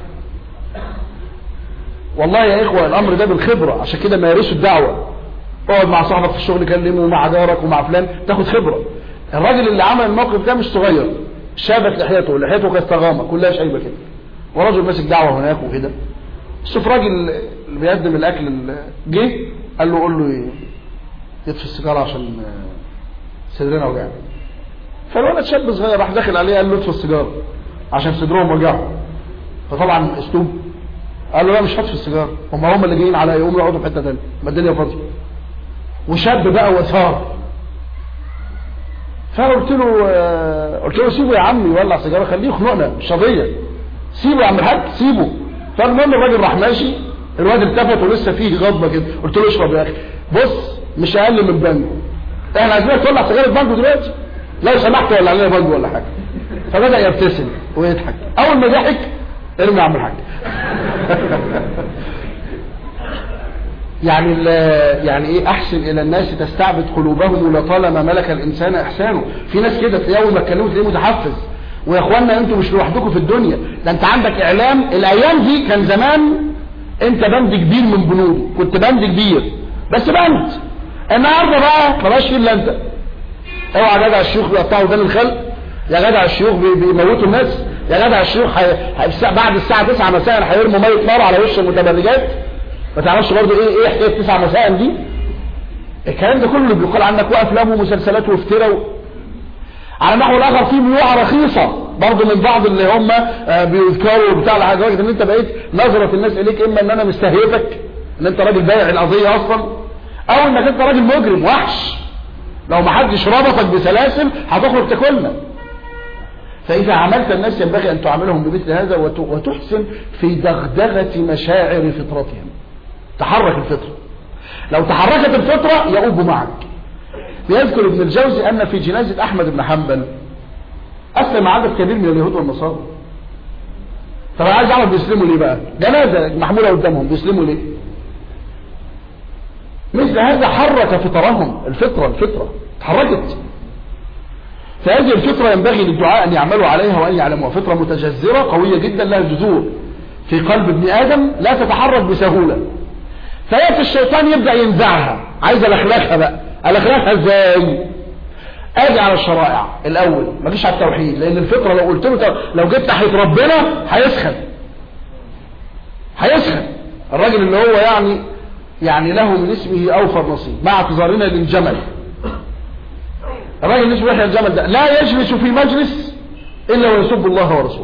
والله يا اخوه الامر ده بالخبره عشان كده مارسوا الدعوه اقعد مع صاحبك في الشغل كلمه ومع جارك ومع فلان تاخد خبره الراجل اللي عمل الموقف ده مش صغير شابت لحيته لحيته كاستغامه كلها شايبه كده ورجل ماسك دعوه هناك وكده شوف راجل اللي بيقدم الاكل جه قال له قول له ايه يطفي السيجاره عشان صدرنا وجعنا فالولد شاب صغير راح داخل عليه قال له اطفي السيجاره عشان صدرهم وجعهم فطبعا اسلوب قال له لا مش هطفي السيجاره هم هم اللي جايين عليا يقوموا يقعدوا في حته ثانيه ما الدنيا فاضيه وشاب بقى وثار فقلت له آه قلت له سيبه يا عمي يولع سيجاره خليه يخنقنا مش قضيه سيبه يا عم الحاج سيبه فالمهم الراجل راح ماشي الواد التفت ولسه فيه غضبه كده قلت له اشرب يا اخي بص مش اقل من بانجو احنا عايزينك تولع سيجاره بانجو دلوقتي لو سمحت ولع لنا بانجو ولا حاجه فبدا يبتسم ويضحك اول ما ضحك ارمي يا عم الحاج يعني يعني ايه احسن الى الناس تستعبد قلوبهم لطالما ملك الانسان احسانه في ناس كده تلاقيه اول ما اتكلموا تلاقيه متحفز ويا اخوانا انتوا مش لوحدكم في الدنيا ده انت عندك اعلام الايام دي كان زمان انت بند كبير من بنوده كنت بند كبير بس بند النهارده بقى بلاش فيه الا انت اوعى جدع الشيوخ بيقطعوا ودان الخلق يا جدع الشيوخ بيموتوا الناس يا جدع الشيوخ حي... بعد الساعه 9 مساء هيرموا ميه نار على وش المتبرجات ما تعرفش برضه ايه ايه حكايه 9 مساء دي الكلام ده كله اللي بيقال عنك وافلام ومسلسلات وافتراء على النحو الاخر في بيوع رخيصه برضه من بعض اللي هم بيذكروا بتاع لحضرتك ان انت بقيت نظره الناس اليك اما ان انا مستهيفك ان انت راجل بايع القضيه اصلا او انك انت راجل مجرم وحش لو ما حدش ربطك بسلاسل هتخرج تاكلنا فإذا عملت الناس ينبغي أن تعاملهم بمثل هذا وتحسن في دغدغة مشاعر فطرتهم تحرك الفطرة لو تحركت الفطرة يؤوب معك يذكر ابن الجوزي أن في جنازة أحمد بن حنبل أسلم عدد كبير من اليهود والنصارى طب عايز اعرف بيسلموا ليه بقى جنازة محمولة قدامهم بيسلموا ليه مثل هذا حرك فطرهم الفطرة الفطرة تحركت فهذه الفطرة ينبغي للدعاء أن يعملوا عليها وأن يعلموها فطرة متجذرة قوية جدا لها جذور في قلب ابن آدم لا تتحرك بسهولة فيأتي الشيطان يبدأ ينزعها عايز الأخلاقها بقى الأخلاقها ازاي ادي على الشرائع الاول ما جيش على التوحيد لان الفطره لو قلت له لو جبت ناحيه ربنا هيسخن هيسخن الراجل اللي هو يعني يعني له من اسمه اوفر نصيب مع اعتذارنا للجمل الراجل اللي اسمه يحيى الجمل ده لا يجلس في مجلس الا ويسب الله ورسوله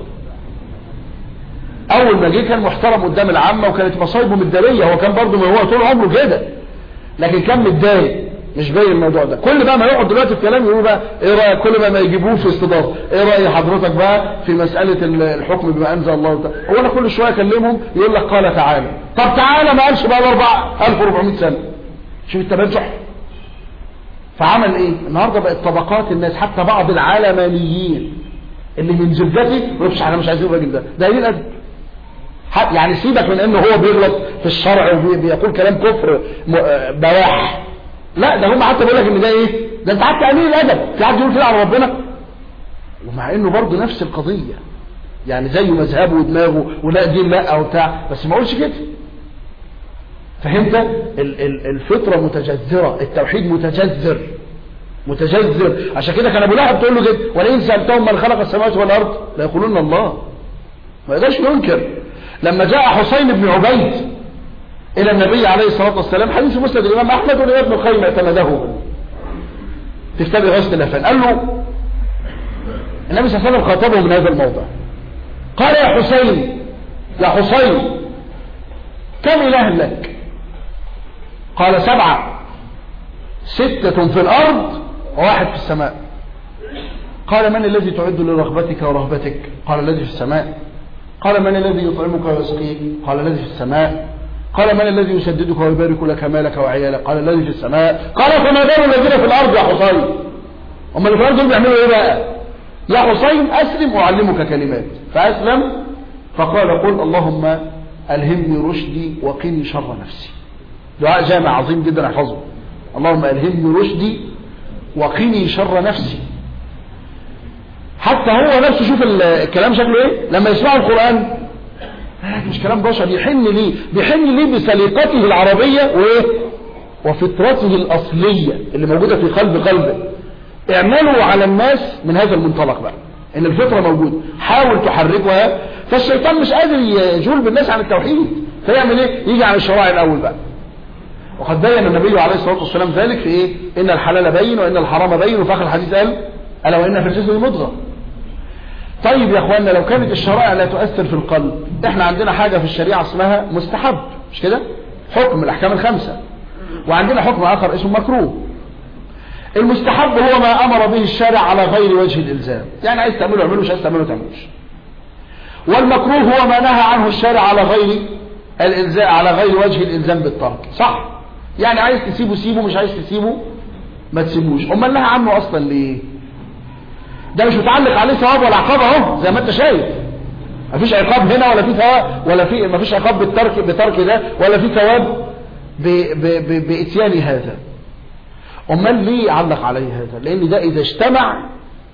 اول ما جه كان محترم قدام العامه وكانت مصايبه متداريه هو كان برضه ما هو طول عمره كده لكن كان متضايق مش باين الموضوع ده كل بقى ما يقعد دلوقتي في كلام يقول بقى ايه رايك كل بقى ما يجيبوه في استضافه ايه راي حضرتك بقى في مساله الحكم بما انزل الله تعالى هو انا كل شويه اكلمهم يقول لك قال تعالى طب تعالى ما قالش بقى له 4400 سنه شوف التبجح فعمل ايه النهارده بقت طبقات الناس حتى بعض العالمانيين اللي من زبدتي ما انا مش عايزين الراجل ده ده قليل ادب يعني سيبك من انه هو بيغلط في الشرع وبيقول كلام كفر بواح لا ده هم حتى بيقول لك ان ده ايه ده انت حتى قليل الادب في حد يقول كده على ربنا ومع انه برضه نفس القضيه يعني زيه مذهبه ودماغه ولا دين لا او بتاع بس ما اقولش كده فهمت الفطره متجذره التوحيد متجذر متجذر عشان كده كان ابو لهب تقول له كده ولئن سالتهم من خلق السماوات والارض لا يقولون الله ما يقدرش ينكر لما جاء حسين بن عبيد الى النبي عليه الصلاه والسلام حديث مسند الامام احمد والامام ابن القيم اعتمده في كتاب غسل الافان قال له النبي صلى الله عليه وسلم خاطبه من هذا الموضع قال يا حسين يا حسين كم اله لك قال سبعه سته في الارض وواحد في السماء قال من الذي تعد لرغبتك ورهبتك قال الذي في السماء قال من الذي يطعمك ويسقيك قال الذي في السماء قال من الذي يسددك ويبارك لك مالك وعيالك قال الذي في السماء قال فما بال الذين في الارض يا حسين هم اللي في الارض دول بيعملوا ايه بقى يا حسين اسلم اعلمك كلمات فاسلم فقال قل اللهم الهمني رشدي وقني شر نفسي دعاء جامع عظيم جدا احفظه اللهم الهمني رشدي وقني شر نفسي حتى هو نفسه شوف الكلام شكله ايه لما يسمعوا القرآن مش كلام بشر يحن ليه بيحن ليه بسليقته العربية وايه وفطرته الأصلية اللي موجودة في قلب قلبه اعملوا على الناس من هذا المنطلق بقى ان الفطرة موجودة حاول تحركها فالشيطان مش قادر يجول بالناس عن التوحيد فيعمل ايه يجي على الشرائع الاول بقى وقد بين النبي عليه الصلاة والسلام ذلك في ايه ان الحلال بين وان الحرام بين وفي اخر الحديث قال الا وان في الجسد مضغه طيب يا اخوانا لو كانت الشرائع لا تؤثر في القلب احنا عندنا حاجة في الشريعة اسمها مستحب مش كده حكم الاحكام الخمسة وعندنا حكم اخر اسمه مكروه المستحب هو ما امر به الشارع على غير وجه الالزام يعني عايز تعمله اعمله مش عايز تعمله تعملوش والمكروه هو ما نهى عنه الشارع على غير الالزام على غير وجه الالزام بالترك صح يعني عايز تسيبه سيبه مش عايز تسيبه ما تسيبوش امال نهى عنه اصلا ليه ده مش متعلق عليه ثواب ولا عقاب اهو زي ما انت شايف مفيش عقاب هنا ولا في ثواب ولا في مفيش عقاب بالترك بترك ده ولا في ثواب باتيان هذا امال ليه علق عليه هذا لان ده اذا اجتمع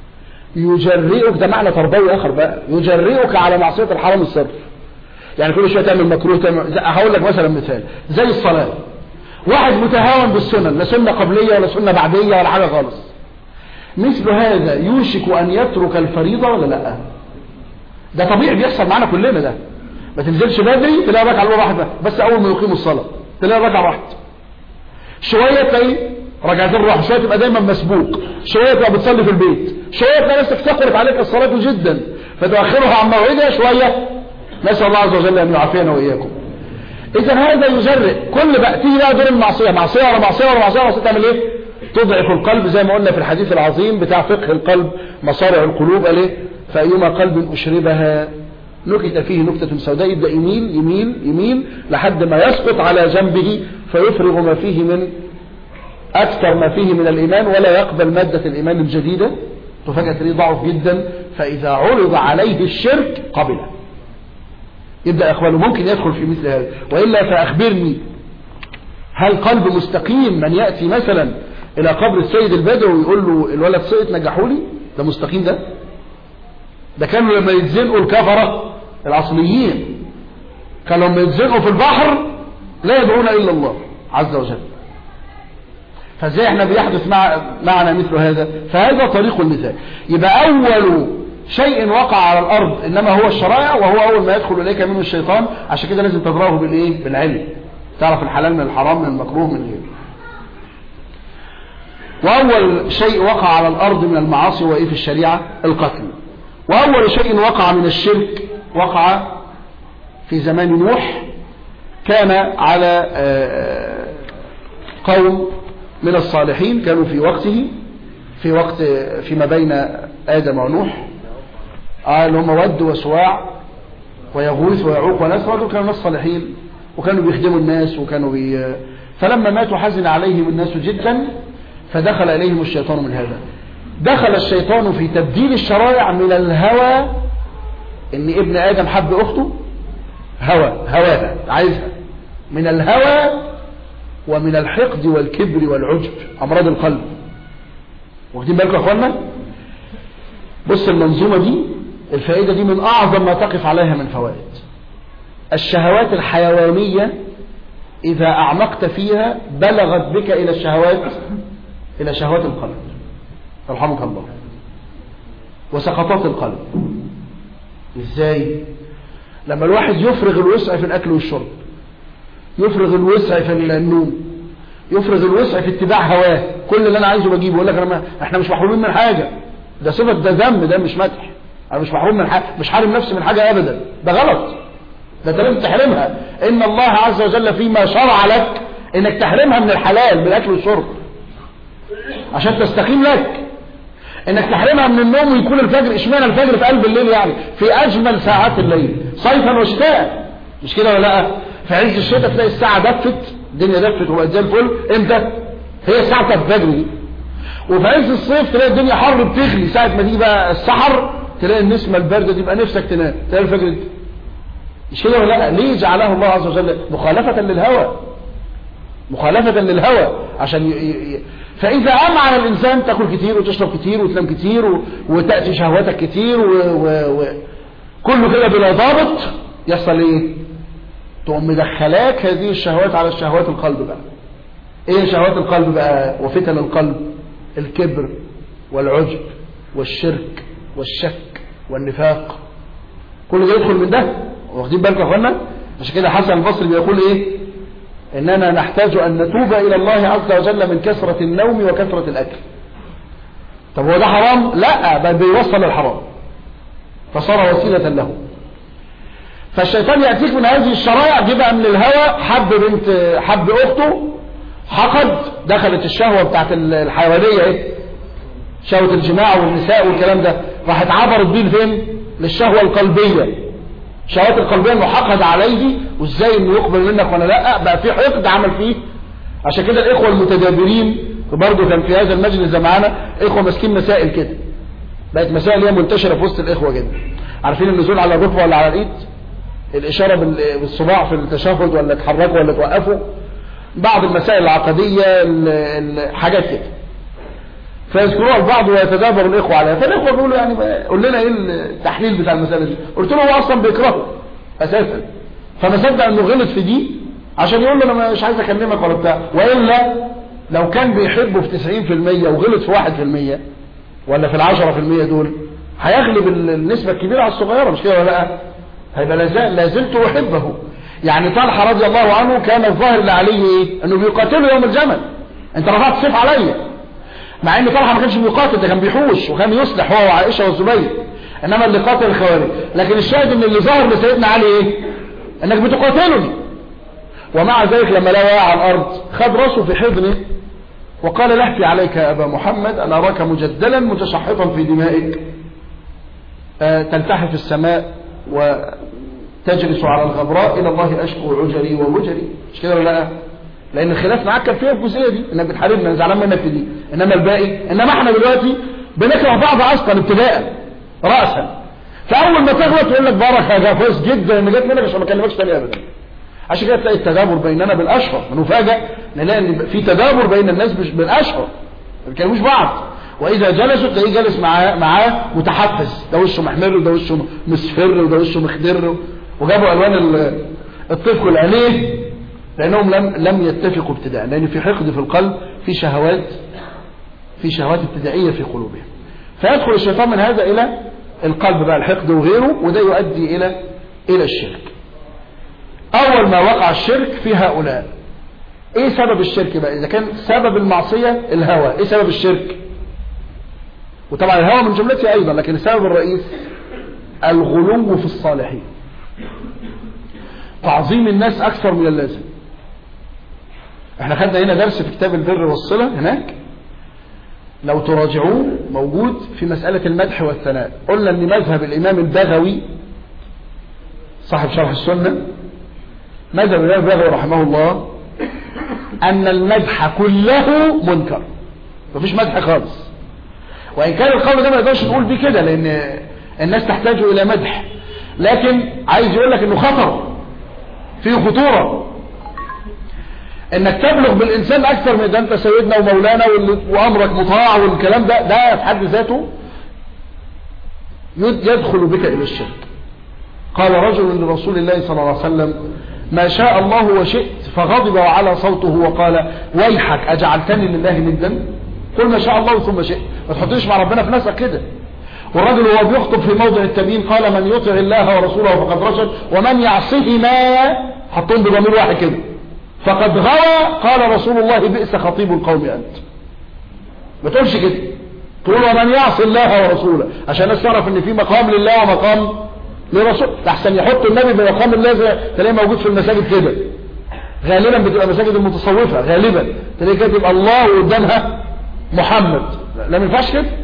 يجرئك ده معنى تربوي اخر بقى يجرئك على معصيه الحرام الصرف يعني كل شويه تعمل مكروه تعمل هقول لك مثلا مثال زي الصلاه واحد متهاون بالسنن لا سنه قبليه ولا سنه بعديه ولا حاجه خالص مثل هذا يوشك أن يترك الفريضة ولا لا ده طبيعي بيحصل معانا كلنا ده ما تنزلش بدري تلاقي ركعة الأولى واحدة بس أول ما يقيموا الصلاة تلاقي ركعة واحدة شوية تلاقي ركعتين راحة شوية تبقى دايما مسبوق شوية تبقى بتصلي في البيت شوية تلاقي نفسك ثقلت عليك الصلاة جدا فتؤخرها عن موعدها شوية نسأل الله عز وجل أن يعافينا وإياكم إذا هذا يجرئ كل بقى تيجي بقى دور المعصية معصية ولا معصية ولا معصية ولا تعمل إيه تضعف القلب زي ما قلنا في الحديث العظيم بتاع فقه القلب مصارع القلوب قال ايه فأيما قلب أشربها نكت فيه نكتة سوداء يبدأ يميل يميل يميل لحد ما يسقط على جنبه فيفرغ ما فيه من أكثر ما فيه من الإيمان ولا يقبل مادة الإيمان الجديدة تفاجأ تلاقيه ضعف جدا فإذا عرض عليه الشرك قبله يبدأ أخوانه ممكن يدخل في مثل هذا وإلا فأخبرني هل قلب مستقيم من يأتي مثلا الى قبر السيد البدوي ويقول له الولد سقط نجحوا لي ده مستقيم ده ده كانوا لما يتزنقوا الكفرة العصليين كانوا لما يتزنقوا في البحر لا يدعون الا الله عز وجل فازاي احنا بيحدث مع معنا مثل هذا فهذا طريق المثال يبقى اول شيء وقع على الارض انما هو الشرائع وهو اول ما يدخل اليك منه الشيطان عشان كده لازم تدراه بالايه بالعلم تعرف الحلال من الحرام من المكروه من غيره وأول شيء وقع على الأرض من المعاصي وإيه في الشريعة القتل وأول شيء وقع من الشرك وقع في زمان نوح كان على قوم من الصالحين كانوا في وقته في وقت فيما بين آدم ونوح اللي هم ود وسواع ويغوث ويعوق ونسر دول كانوا ناس صالحين وكانوا بيخدموا الناس وكانوا بي فلما ماتوا حزن عليهم الناس جدا فدخل إليهم الشيطان من هذا دخل الشيطان في تبديل الشرائع من الهوى ان ابن آدم حب أخته هوى هواها عايزها من الهوى ومن الحقد والكبر والعجب أمراض القلب واخدين بالكم يا أخوانا بص المنظومة دي الفائدة دي من أعظم ما تقف عليها من فوائد الشهوات الحيوانية إذا أعمقت فيها بلغت بك إلى الشهوات إلى شهوات القلب رحمك الله وسقطات القلب إزاي لما الواحد يفرغ الوسع في الأكل والشرب يفرغ الوسع في النوم يفرغ الوسع في اتباع هواه كل اللي انا عايزه بجيبه يقول لك انا ما احنا مش محرومين من حاجه ده صفه ده ذم ده مش مدح انا مش محروم من حاجه مش حارم نفسي من حاجه ابدا ده غلط ده انت لازم تحرمها ان الله عز وجل فيما شرع لك انك تحرمها من الحلال بالاكل والشرب عشان تستقيم لك انك تحرمها من النوم ويكون الفجر اشمعنى الفجر في قلب الليل يعني في اجمل ساعات الليل صيفا وشتاء مش كده ولا لا في عز الشتاء تلاقي الساعه دفت الدنيا دفت وبقت زي الفل امتى هي الساعه بتاعت الفجر دي وفي عز الصيف تلاقي الدنيا حر بتغلي ساعه ما تيجي بقى السحر تلاقي النسمه البارده تبقى نفسك تنام تلاقي الفجر دي. مش كده ولا لا ليه جعله الله عز وجل مخالفه للهوى مخالفة للهوى عشان ي... ي... فإذا أمعن الإنسان تأكل كتير وتشرب كتير وتنام كتير و... وتأتي شهواتك كتير و... و... و... كله كده بلا ضابط يحصل إيه؟ تقوم مدخلاك هذه الشهوات على شهوات القلب بقى إيه شهوات القلب بقى وفتن القلب الكبر والعجب والشرك والشك والنفاق كل ده يدخل من ده واخدين بالكم يا اخوانا عشان كده حسن البصري بيقول ايه اننا نحتاج ان نتوب الى الله عز وجل من كثرة النوم وكثرة الاكل طب هو ده حرام لا بل بيوصل الحرام فصار وسيلة له فالشيطان يأتيك من هذه الشرائع دي بقى من الهوى حب بنت حب اخته حقد دخلت الشهوة بتاعت الحيوانية ايه شهوة الجماع والنساء والكلام ده راحت عبرت بيه لفين للشهوة القلبية الشهوات القلبية انه حقد عليه وازاي انه يقبل منك وانا لا بقى في حقد عمل فيه عشان كده الاخوة المتدابرين وبرضه كان في هذا المجلس ده معانا اخوة ماسكين مسائل كده بقت مسائل هي منتشرة في وسط الاخوة جدا عارفين النزول على الركبة ولا على الايد الاشارة بالصباع في التشهد ولا تحركوا ولا توقفوا بعض المسائل العقدية الحاجات كده فيذكروها البعض ويتدابر الاخوه عليها فالاخوه بيقولوا يعني قول لنا ايه التحليل بتاع المساله دي قلت له هو اصلا بيكرهه اساسا فما صدق انه غلط في دي عشان يقول له انا مش عايز اكلمك ولا بتاع والا لو كان بيحبه في 90% وغلط في 1% ولا في ال 10% دول هيغلب النسبه الكبيره على الصغيره مش كده ولا لا هيبقى لا زلت احبه يعني طلحه رضي الله عنه كان الظاهر اللي عليه ايه انه بيقاتله يوم الجمل انت رفعت السيف عليا مع ان طلحه ما كانش بيقاتل ده كان بيحوش وكان يصلح هو وعائشه والزبير انما اللي قاتل الخوارج لكن الشاهد ان اللي ظهر لسيدنا علي ايه انك بتقاتلني ومع ذلك لما لا وقع على الارض خد راسه في حضنه وقال لهفي عليك يا ابا محمد انا اراك مجدلا متشحطا في دمائك آه تلتحف السماء وتجلس على الغبراء الى الله اشكو عجري ووجري مش كده ولا لا لان الخلاف معاك كان فيها الجزئيه دي انك بتحاربنا انا زعلان منك في دي انما الباقي انما احنا دلوقتي بنكره بعض اصلا ابتداء راسا فاول ما تغلط يقول لك بارك يا فوز جدا ان جت منك عشان ما اكلمكش تاني ابدا عشان كده تلاقي التدابر بيننا بالاشهر نفاجئ نلاقي ان في تدابر بين الناس بالاشهر ما بيكلموش بعض واذا جلسوا تلاقيه جالس معاه معاه متحفز ده وشه محمر وده وشه مصفر وده وشه مخضر وجابوا الوان الطفل العينيه لأنهم لم لم يتفقوا ابتداء لأن في حقد في القلب في شهوات في شهوات ابتدائية في قلوبهم فيدخل الشيطان من هذا إلى القلب بقى الحقد وغيره وده يؤدي إلى إلى الشرك أول ما وقع الشرك في هؤلاء إيه سبب الشرك بقى إذا كان سبب المعصية الهوى إيه سبب الشرك وطبعا الهوى من جملته أيضا لكن السبب الرئيس الغلو في الصالحين تعظيم الناس أكثر من اللازم احنا خدنا هنا درس في كتاب البر والصلة هناك لو تراجعوه موجود في مسألة المدح والثناء قلنا ان مذهب الامام البغوي صاحب شرح السنة مذهب الامام البغوي رحمه الله ان المدح كله منكر مفيش مدح خالص وان كان القول ده ما يقدرش نقول بيه كده لان الناس تحتاج الى مدح لكن عايز يقول لك انه خطر فيه خطورة انك تبلغ بالانسان اكثر من ده انت سيدنا ومولانا وامرك مطاع والكلام ده ده في حد ذاته يدخل بك الى الشرك قال رجل لرسول الله صلى الله عليه وسلم ما شاء الله وشئت فغضب وعلى صوته وقال ويحك اجعلتني لله ندا قل ما شاء الله ثم شئت ما تحطيش مع ربنا في نفسك كده والرجل وهو بيخطب في موضع التميين قال من يطع الله ورسوله فقد رشد ومن يعصهما حطهم بضمير واحد كده فقد غوى قال رسول الله بئس خطيب القوم أنت ما تقولش كده تقول ومن يعص الله ورسوله عشان الناس تعرف ان في مقام لله ومقام لرسول احسن يحط النبي بمقام الله تلاقيه موجود في المساجد كده غالبا بتبقى مساجد المتصوفة غالبا تلاقيه كاتب الله قدامها محمد لا ما ينفعش كده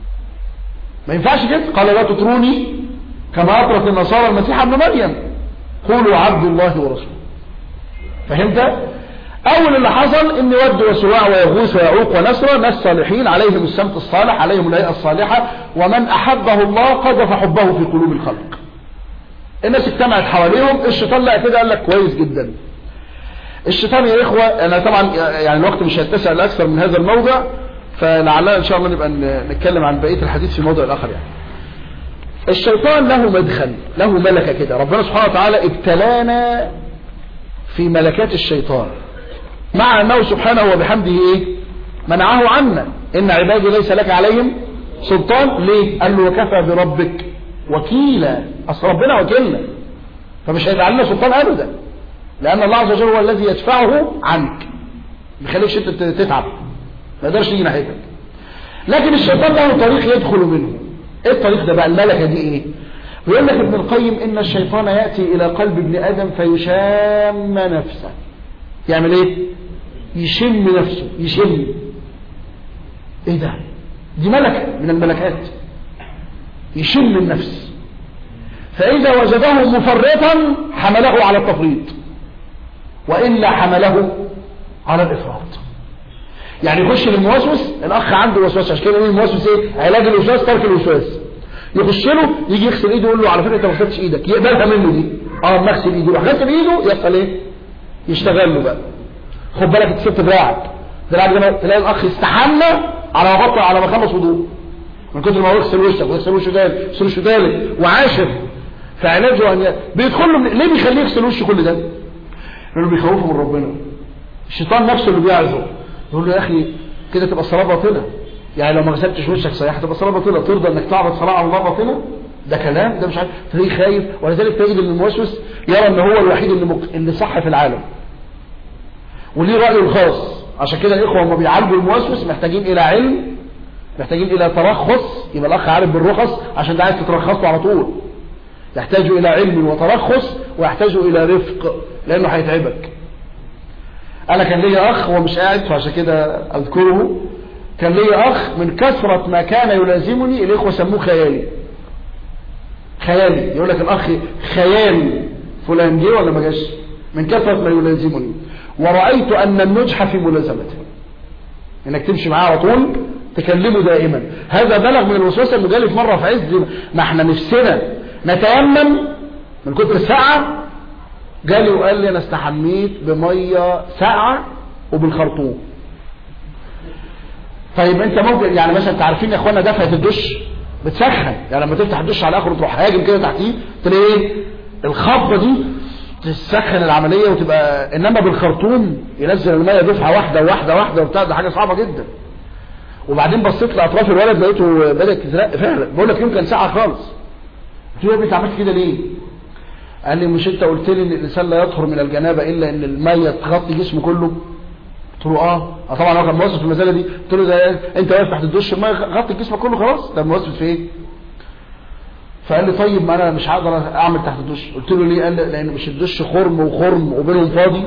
ما ينفعش كده قال لا تطروني كما اطرت النصارى المسيح ابن مريم قولوا عبد الله ورسوله فهمت اول اللي حصل ان ود وسواع ويغوث ويعوق ونسر ناس صالحين عليهم السمت الصالح عليهم الهيئة الصالحة ومن احبه الله قذف حبه في قلوب الخلق الناس اجتمعت حواليهم الشيطان لقى كده قال لك كويس جدا الشيطان يا اخوة انا طبعا يعني الوقت مش هيتسع لاكثر من هذا الموضع فلعلنا ان شاء الله نبقى نتكلم عن بقية الحديث في موضع الاخر يعني الشيطان له مدخل له ملكة كده ربنا سبحانه وتعالى ابتلانا في ملكات الشيطان مع أنه سبحانه وبحمده إيه منعه عنا إن عبادي ليس لك عليهم سلطان ليه قال له وكفى بربك وكيلا أصل ربنا وكيلنا فمش هيجعل لنا سلطان أبدا لأن الله عز وجل هو الذي يدفعه عنك ما يخليكش انت تتعب ما يقدرش يجي ناحيتك لكن الشيطان له طريق يدخل منه ايه الطريق ده بقى الملكه دي ايه ويقول لك ابن القيم ان الشيطان ياتي الى قلب ابن ادم فيشام نفسه يعمل ايه يشم نفسه يشم ايه ده دي ملكه من الملكات يشم النفس فاذا وجده مفرطا حمله على التفريط والا حمله على الافراط يعني يخش للموسوس الاخ عنده وسواس عشان كده الموسوس ايه علاج الوسواس ترك الوسواس يخش له يجي يغسل ايده يقول له على فكره انت ما غسلتش ايدك يقبلها منه دي اه ما اغسل ايدي يروح غسل ايده يحصل ايه يشتغل له بقى خد بالك انت سبت دراعك دراعك ده تلاقي الاخ يستحمى على ما بطل على ما خلص وضوء من كتر ما هو يغسل وشك ويغسل وشه ده يغسل وشه ثالث وعاشر فعلاجه ان بيدخل له من... ليه بيخليه يغسل وشه كل ده؟ لانه بيخوفه من ربنا الشيطان نفسه اللي بيعزه يقول له يا اخي كده تبقى الصلاه باطله يعني لو ما غسلتش وشك صحيح تبقى الصلاه باطله ترضى انك تعرض صلاه على الله باطله ده كلام ده مش عارف تلاقيه خايف ولذلك تجد ان الموسوس يرى ان هو الوحيد اللي مك... اللي صح في العالم وليه رايه الخاص عشان كده الاخوه هم بيعالجوا الموسوس محتاجين الى علم محتاجين الى ترخص يبقى الاخ عارف بالرخص عشان ده عايز تترخص له على طول يحتاج الى علم وترخص ويحتاج الى رفق لانه هيتعبك انا كان ليا اخ هو مش قاعد فعشان كده اذكره كان ليا اخ من كثرة ما كان يلازمني الاخوة سموه خيالي خيالي يقول لك الاخ خيالي فلان جه ولا ما جاش من كثرة ما يلازمني ورأيت ان النجح في ملازمته انك تمشي معاه على طول تكلمه دائما هذا بلغ من الوسوسه انه جالي في مره في عز ما احنا نفسنا نتيمم من كتر الساعه جالي وقال لي انا استحميت بميه ساقعه وبالخرطوم طيب انت ممكن يعني مثلا انت عارفين يا اخوانا دفعه الدش بتسخن يعني لما تفتح الدش على اخره تروح هاجم كده تحتيه تلاقي ايه الخبطه دي تسخن العمليه وتبقى انما بالخرطوم ينزل الميه دفعه واحده واحده واحده وبتاع ده حاجه صعبه جدا وبعدين بصيت لاطراف الولد لقيته بدا يتزرق فعلا بقول لك يمكن ساعه خالص قلت له يا ابني عملت كده ليه قال لي مش انت قلت لي ان الانسان لا يطهر من الجنابه الا ان الميه تغطي جسمه كله قلت له اه اه طبعا هو كان موظف في المساله دي قلت له ده انت واقف تحت الدش الميه غطي جسمك كله خلاص ده موظف في ايه فقال لي طيب ما انا مش هقدر اعمل تحت الدش قلت له ليه قال لي لان مش الدش خرم وخرم وبينهم فاضي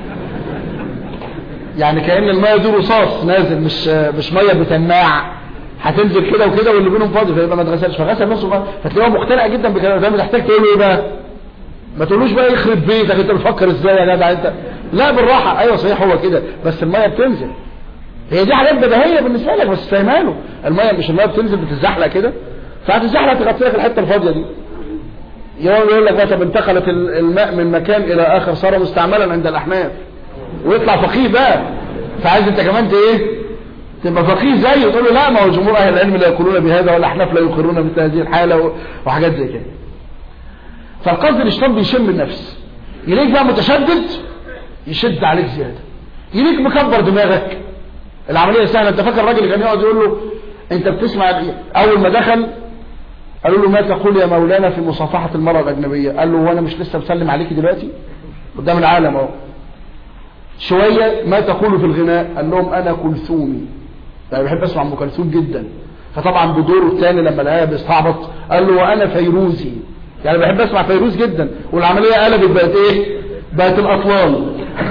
يعني كأن المية دي رصاص نازل مش مش مية بتناع هتنزل كده وكده واللي بينهم فاضي فيبقى ما اتغسلش فغسل نفسه بقى فتلاقيه مقتنع جدا بكلام ده محتاج تقول له ايه بقى ما تقولوش بقى يخرب بيتك انت بتفكر ازاي يا جدع انت لا بالراحه ايوه صحيح هو كده بس الميه بتنزل هي دي حاجات بديهيه بالنسبه لك بس فاهمها له الميه مش الميه بتنزل بتتزحلق كده فهتتزحلق تغطي لك الحته الفاضيه دي يقول لك بقى طب انتقلت الماء من مكان الى اخر صار مستعملا عند الاحناف ويطلع فقيه بقى فعايز انت كمان ايه تبقى فقيه زيه تقول له لا ما هو جمهور اهل العلم لا يقولون بهذا والاحناف لا يقرون مثل هذه الحاله وحاجات زي كده فالقصد الشيطان بيشم النفس يليك بقى متشدد يشد عليك زياده يليك مكبر دماغك العمليه سهله انت فاكر الراجل اللي كان يقعد يقول له انت بتسمع اول ما دخل قالوا له ما تقول يا مولانا في مصافحه المراه الاجنبيه قال له وانا مش لسه مسلم عليكي دلوقتي قدام العالم اهو شويه ما تقول في الغناء قال لهم انا كلثومي يعني بحب اسمع ام كلثوم جدا فطبعا بدوره الثاني لما لقاها بيستعبط قال له وانا فيروزي يعني بحب اسمع فيروز جدا والعمليه قلبت بقت ايه بقت الاطلال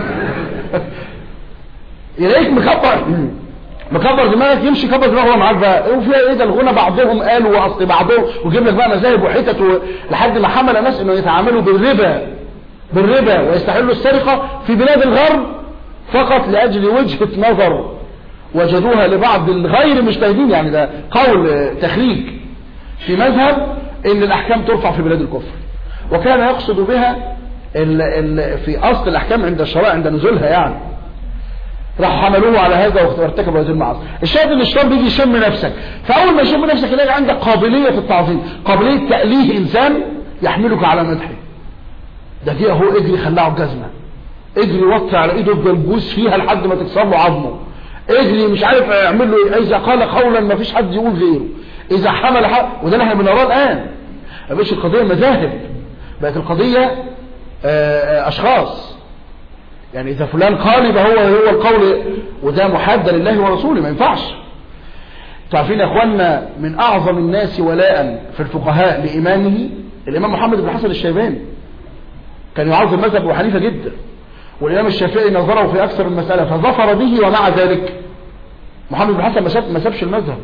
يلاقيك مكبر مكبر دماغك يمشي كبر دماغه معاك بقى وفيها ايه ده الغنى بعضهم قالوا واصل بعضهم ويجيب لك بقى مذاهب وحتت و... لحد ما حمل الناس انه يتعاملوا بالربا بالربا ويستحلوا السرقه في بلاد الغرب فقط لاجل وجهه نظر وجدوها لبعض الغير مجتهدين يعني ده قول تخريج في مذهب ان الاحكام ترفع في بلاد الكفر وكان يقصد بها ال ال في اصل الاحكام عند الشرائع عند نزولها يعني راح حملوه على هذا وارتكبوا هذه المعاصي الشاهد ان الشيطان بيجي يشم نفسك فاول ما يشم نفسك يلاقي عندك قابليه في التعظيم قابليه تاليه انسان يحملك على مدحه ده دي اهو اجري خلعه بجزمه اجري وطي على ايده افضل بوس فيها لحد ما تكسر له عظمه اجري مش عارف اعمل له ايه اذا قال قولا ما فيش حد يقول غيره اذا حمل حق وده اللي احنا بنراه الان ما بقتش القضيه مذاهب بقت القضيه اشخاص يعني اذا فلان قال يبقى هو هو القول وده محاد لله ورسوله ما ينفعش تعرفين يا اخوانا من اعظم الناس ولاء في الفقهاء لامامه الامام محمد بن حسن الشيباني كان يعظم مذهب ابو حنيفه جدا والامام الشافعي نظره في اكثر من مساله فظفر به ومع ذلك محمد بن حسن ما ساب ما سابش المذهب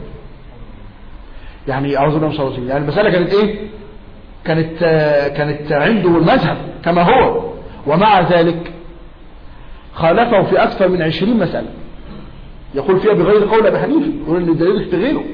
يعني اعوذ بالله من الشيطان يعني المساله كانت ايه كانت كانت عنده المذهب كما هو ومع ذلك خالفه في أكثر من عشرين مسألة يقول فيها بغير قول أبي حنيفة يقول أن الدليل في غيره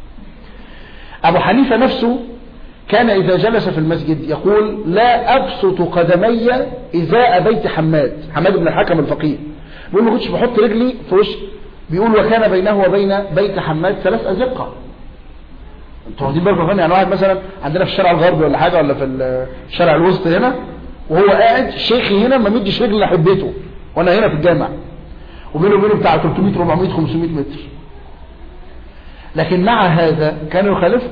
أبو حنيفة نفسه كان إذا جلس في المسجد يقول لا أبسط قدمي إزاء بيت حماد حماد بن الحكم الفقيه بيقول ما كنتش بحط رجلي في وش بيقول وكان بينه وبين بيت حماد ثلاث أزقة انتوا واخدين بالكم يعني واحد مثلا عندنا في الشارع الغربي ولا حاجة ولا في الشارع الوسط هنا وهو قاعد شيخي هنا ما مديش رجل ناحيه بيته وانا هنا في الجامع وبينه وبينه بتاع 300 400 500 متر لكن مع هذا كانوا يخالفوا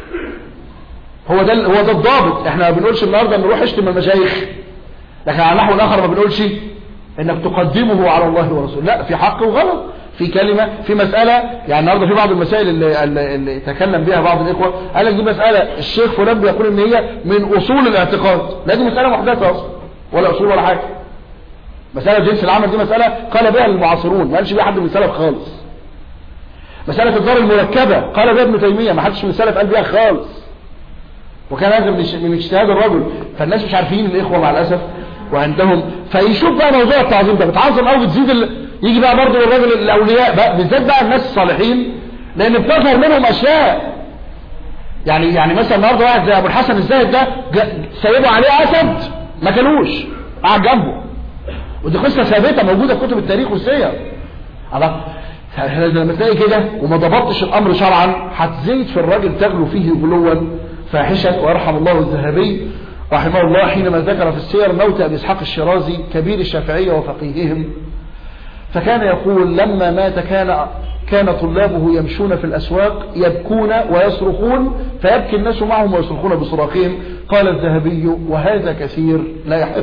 هو ده هو ده الضابط احنا ما بنقولش النهارده نروح اشتم المشايخ لكن على نحو اخر ما بنقولش انك تقدمه على الله ورسوله لا في حق وغلط في كلمة في مسألة يعني النهارده في بعض المسائل اللي, اللي تكلم بها بعض الإخوة قال لك دي مسألة الشيخ فلان بيقول إن هي من أصول الاعتقاد لا دي مسألة محدثة أصلا ولا أصول ولا حاجة مسألة جنس العمل دي مسألة قال بها المعاصرون ما قالش بها حد من السلف خالص مسألة الدار المركبة قال بها ابن تيمية ما حدش من السلف قال بها خالص وكان هذا من اجتهاد الرجل فالناس مش عارفين الإخوة مع الأسف وعندهم فيشوف بقى موضوع التعظيم ده بتعظم قوي بتزيد ال... يجي بقى برضه الراجل الاولياء بقى بالذات بقى الناس الصالحين لان بتظهر منهم اشياء يعني يعني مثلا النهارده واحد زي ابو الحسن الزاهد ده سايبه عليه اسد ما كلوش قاعد جنبه ودي قصه ثابته موجوده في كتب التاريخ والسير الله لما تلاقي كده وما ضبطتش الامر شرعا هتزيد في الراجل تغلو فيه غلوا فاحشا ويرحم الله الذهبي رحمه الله حينما ذكر في السير موت ابي اسحاق الشيرازي كبير الشافعيه وفقيههم فكان يقول لما مات كان كان طلابه يمشون في الأسواق يبكون ويصرخون فيبكي الناس معهم ويصرخون بصراخهم قال الذهبي وهذا كثير لا يحق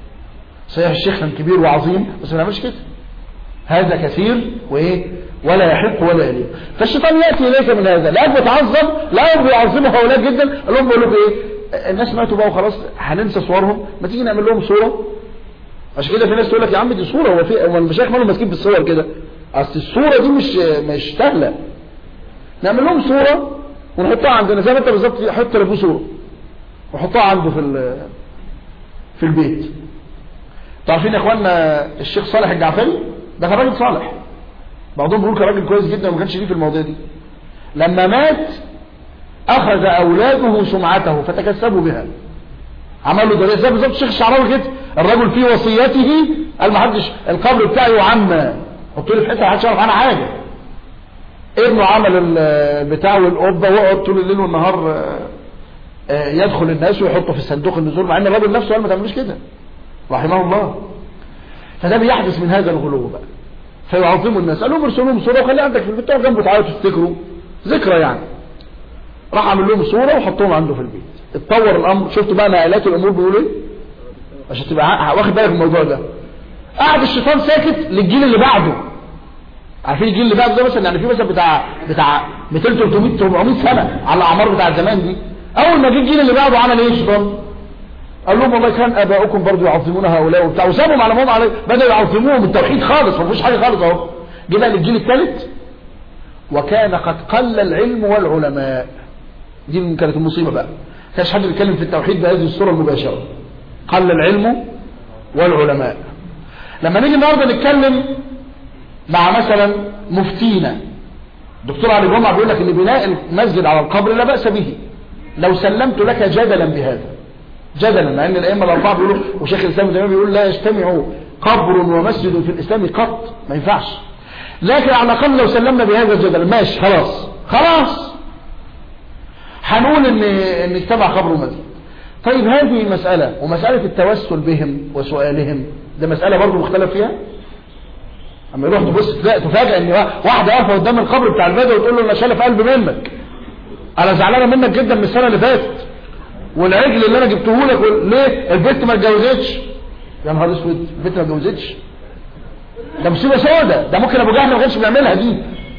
صحيح الشيخ كان كبير وعظيم بس ما نعملش كده هذا كثير وايه ولا يحق ولا يليق فالشيطان ياتي اليك من هذا لا بتعظم لا بيعظموا هؤلاء جدا قال لهم بيقول لكم ايه الناس ماتوا بقى وخلاص هننسى صورهم ما تيجي نعمل لهم صوره عشان كده في ناس تقول لك يا عم دي صوره هو في هو المشايخ مالهم ماسكين في الصور كده اصل الصوره دي مش مش سهله نعمل لهم صوره ونحطها عندنا زي ما انت بالظبط حط لابوه صوره وحطها عنده في في البيت تعرفين يا اخوانا الشيخ صالح الجعفري ده كان راجل صالح بعضهم بيقول كان راجل كويس جدا وما كانش ليه في المواضيع دي لما مات اخذ اولاده سمعته فتكسبوا بها عمل له ضريح زي بالظبط الشيخ الشعراوي كده الرجل في وصيته قال ما حدش القبر بتاعي وعم حطوا لي في حته ما حدش يعرف عنها حاجه ابنه عمل البتاع والقبه ويقعد طول الليل والنهار يدخل الناس ويحطه في الصندوق النزول مع ان الراجل نفسه قال ما تعملوش كده رحمه الله فده بيحدث من هذا الغلو بقى فيعظموا الناس قال لهم ارسلوا لهم صوره وخليها عندك في البيت تقعد جنبه تعالوا تفتكروا ذكرى يعني راح عامل لهم صوره وحطهم عنده في البيت اتطور الامر شفتوا بقى نقلات الامور بيقولوا ايه عشان تبقى واخد بالك من الموضوع ده قعد الشيطان ساكت للجيل اللي بعده عارفين الجيل اللي بعده ده مثلا يعني في مثلا بتاع بتاع 200 300 400 سنه على الاعمار بتاع زمان دي اول ما جه الجيل اللي بعده عمل ايه الشيطان قال لهم والله كان اباؤكم برضه يعظمون هؤلاء وبتاع وسابهم على ما عليه بداوا يعظموهم بالتوحيد خالص ما فيش حاجه خالص اهو جه بقى للجيل الثالث وكان قد قل العلم والعلماء دي كانت المصيبه بقى ما كانش حد بيتكلم في التوحيد بهذه الصوره المباشره قل العلم والعلماء لما نيجي النهارده نتكلم مع مثلا مفتينا دكتور علي جمعه بيقول لك ان بناء المسجد على القبر لا باس به لو سلمت لك جدلا بهذا جدلا مع ان الائمه الاربعه بيقولوا وشيخ الاسلام ابن بيقول لا يجتمع قبر ومسجد في الاسلام قط ما ينفعش لكن على الاقل لو سلمنا بهذا الجدل ماشي خلاص خلاص هنقول ان ان اجتمع قبر ومسجد طيب هذه مسألة ومسألة التوسل بهم وسؤالهم ده مسألة برضو مختلف فيها اما يروح تبص تفاجئ ان واحدة واقفة قدام القبر بتاع البدوي وتقول له انا شايله في قلبي منك انا زعلانة منك جدا من السنة اللي فاتت والعجل اللي انا جبته لك ليه البنت ما اتجوزتش يا نهار اسود البنت ما اتجوزتش ده مصيبه سوداء ده ممكن ابو جهل ما كانش بيعملها دي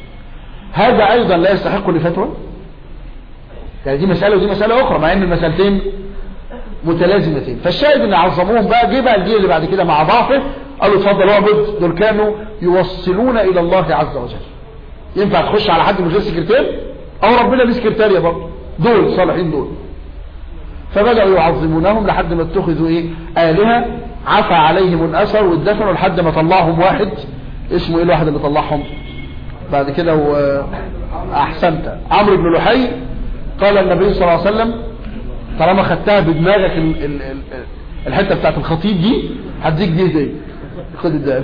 هذا ايضا لا يستحق لفتوى يعني دي مساله ودي مساله اخرى مع ان المسالتين متلازمتين فالشاهد ان عظموهم بقى جه بقى الجيل اللي بعد كده مع ضعفه قالوا اتفضل اعبد دول كانوا يوصلون الى الله عز وجل ينفع تخش على حد من غير سكرتير او ربنا ليه سكرتاريه برضه دول صالحين دول فبدأوا يعظمونهم لحد ما اتخذوا ايه آلهة عفى عليهم الأثر واتدفنوا لحد ما طلعهم واحد اسمه ايه الواحد اللي طلعهم بعد كده احسنت عمرو بن لحي قال النبي صلى الله عليه وسلم طالما خدتها بدماغك ال ال ال الحته بتاعت الخطيب دي هديك دي دي خد الدقيق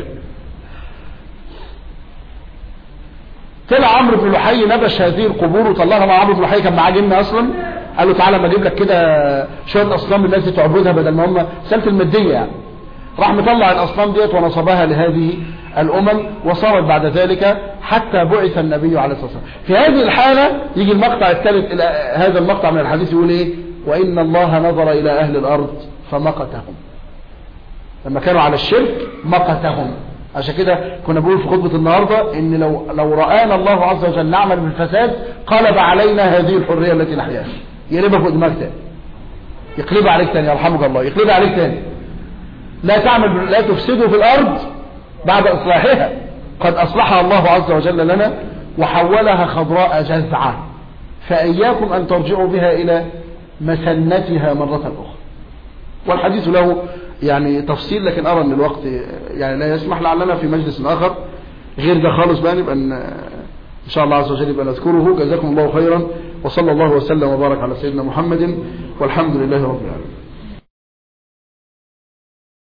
طلع عمرو بن لحي نبش هذه القبور وطلعها مع عمرو بن لحي كان معاه جن اصلا قال له تعالى ما اجيب لك كده شويه اصنام الناس تعبدها بدل ما هم سالفه الماديه يعني راح مطلع الاصنام ديت ونصبها لهذه الامم وصارت بعد ذلك حتى بعث النبي عليه الصلاه والسلام في هذه الحاله يجي المقطع الثالث الى هذا المقطع من الحديث يقول ايه وان الله نظر الى اهل الارض فمقتهم لما كانوا على الشرك مقتهم عشان كده كنا بنقول في خطبه النهارده ان لو لو رانا الله عز وجل نعمل بالفساد قلب علينا هذه الحريه التي نحياها يقلبها فوق دماغك تاني يقلبها عليك تاني يرحمك الله يقلبها عليك تاني لا تعمل لا تفسدوا في الارض بعد اصلاحها قد اصلحها الله عز وجل لنا وحولها خضراء جزعة فاياكم ان ترجعوا بها الى مسنتها مرة اخرى والحديث له يعني تفصيل لكن ارى ان الوقت يعني لا يسمح لعلنا في مجلس اخر غير ده خالص بقى نبقى ان شاء الله عز وجل يبقى نذكره جزاكم الله خيرا وصلى الله وسلم وبارك على سيدنا محمد والحمد لله رب العالمين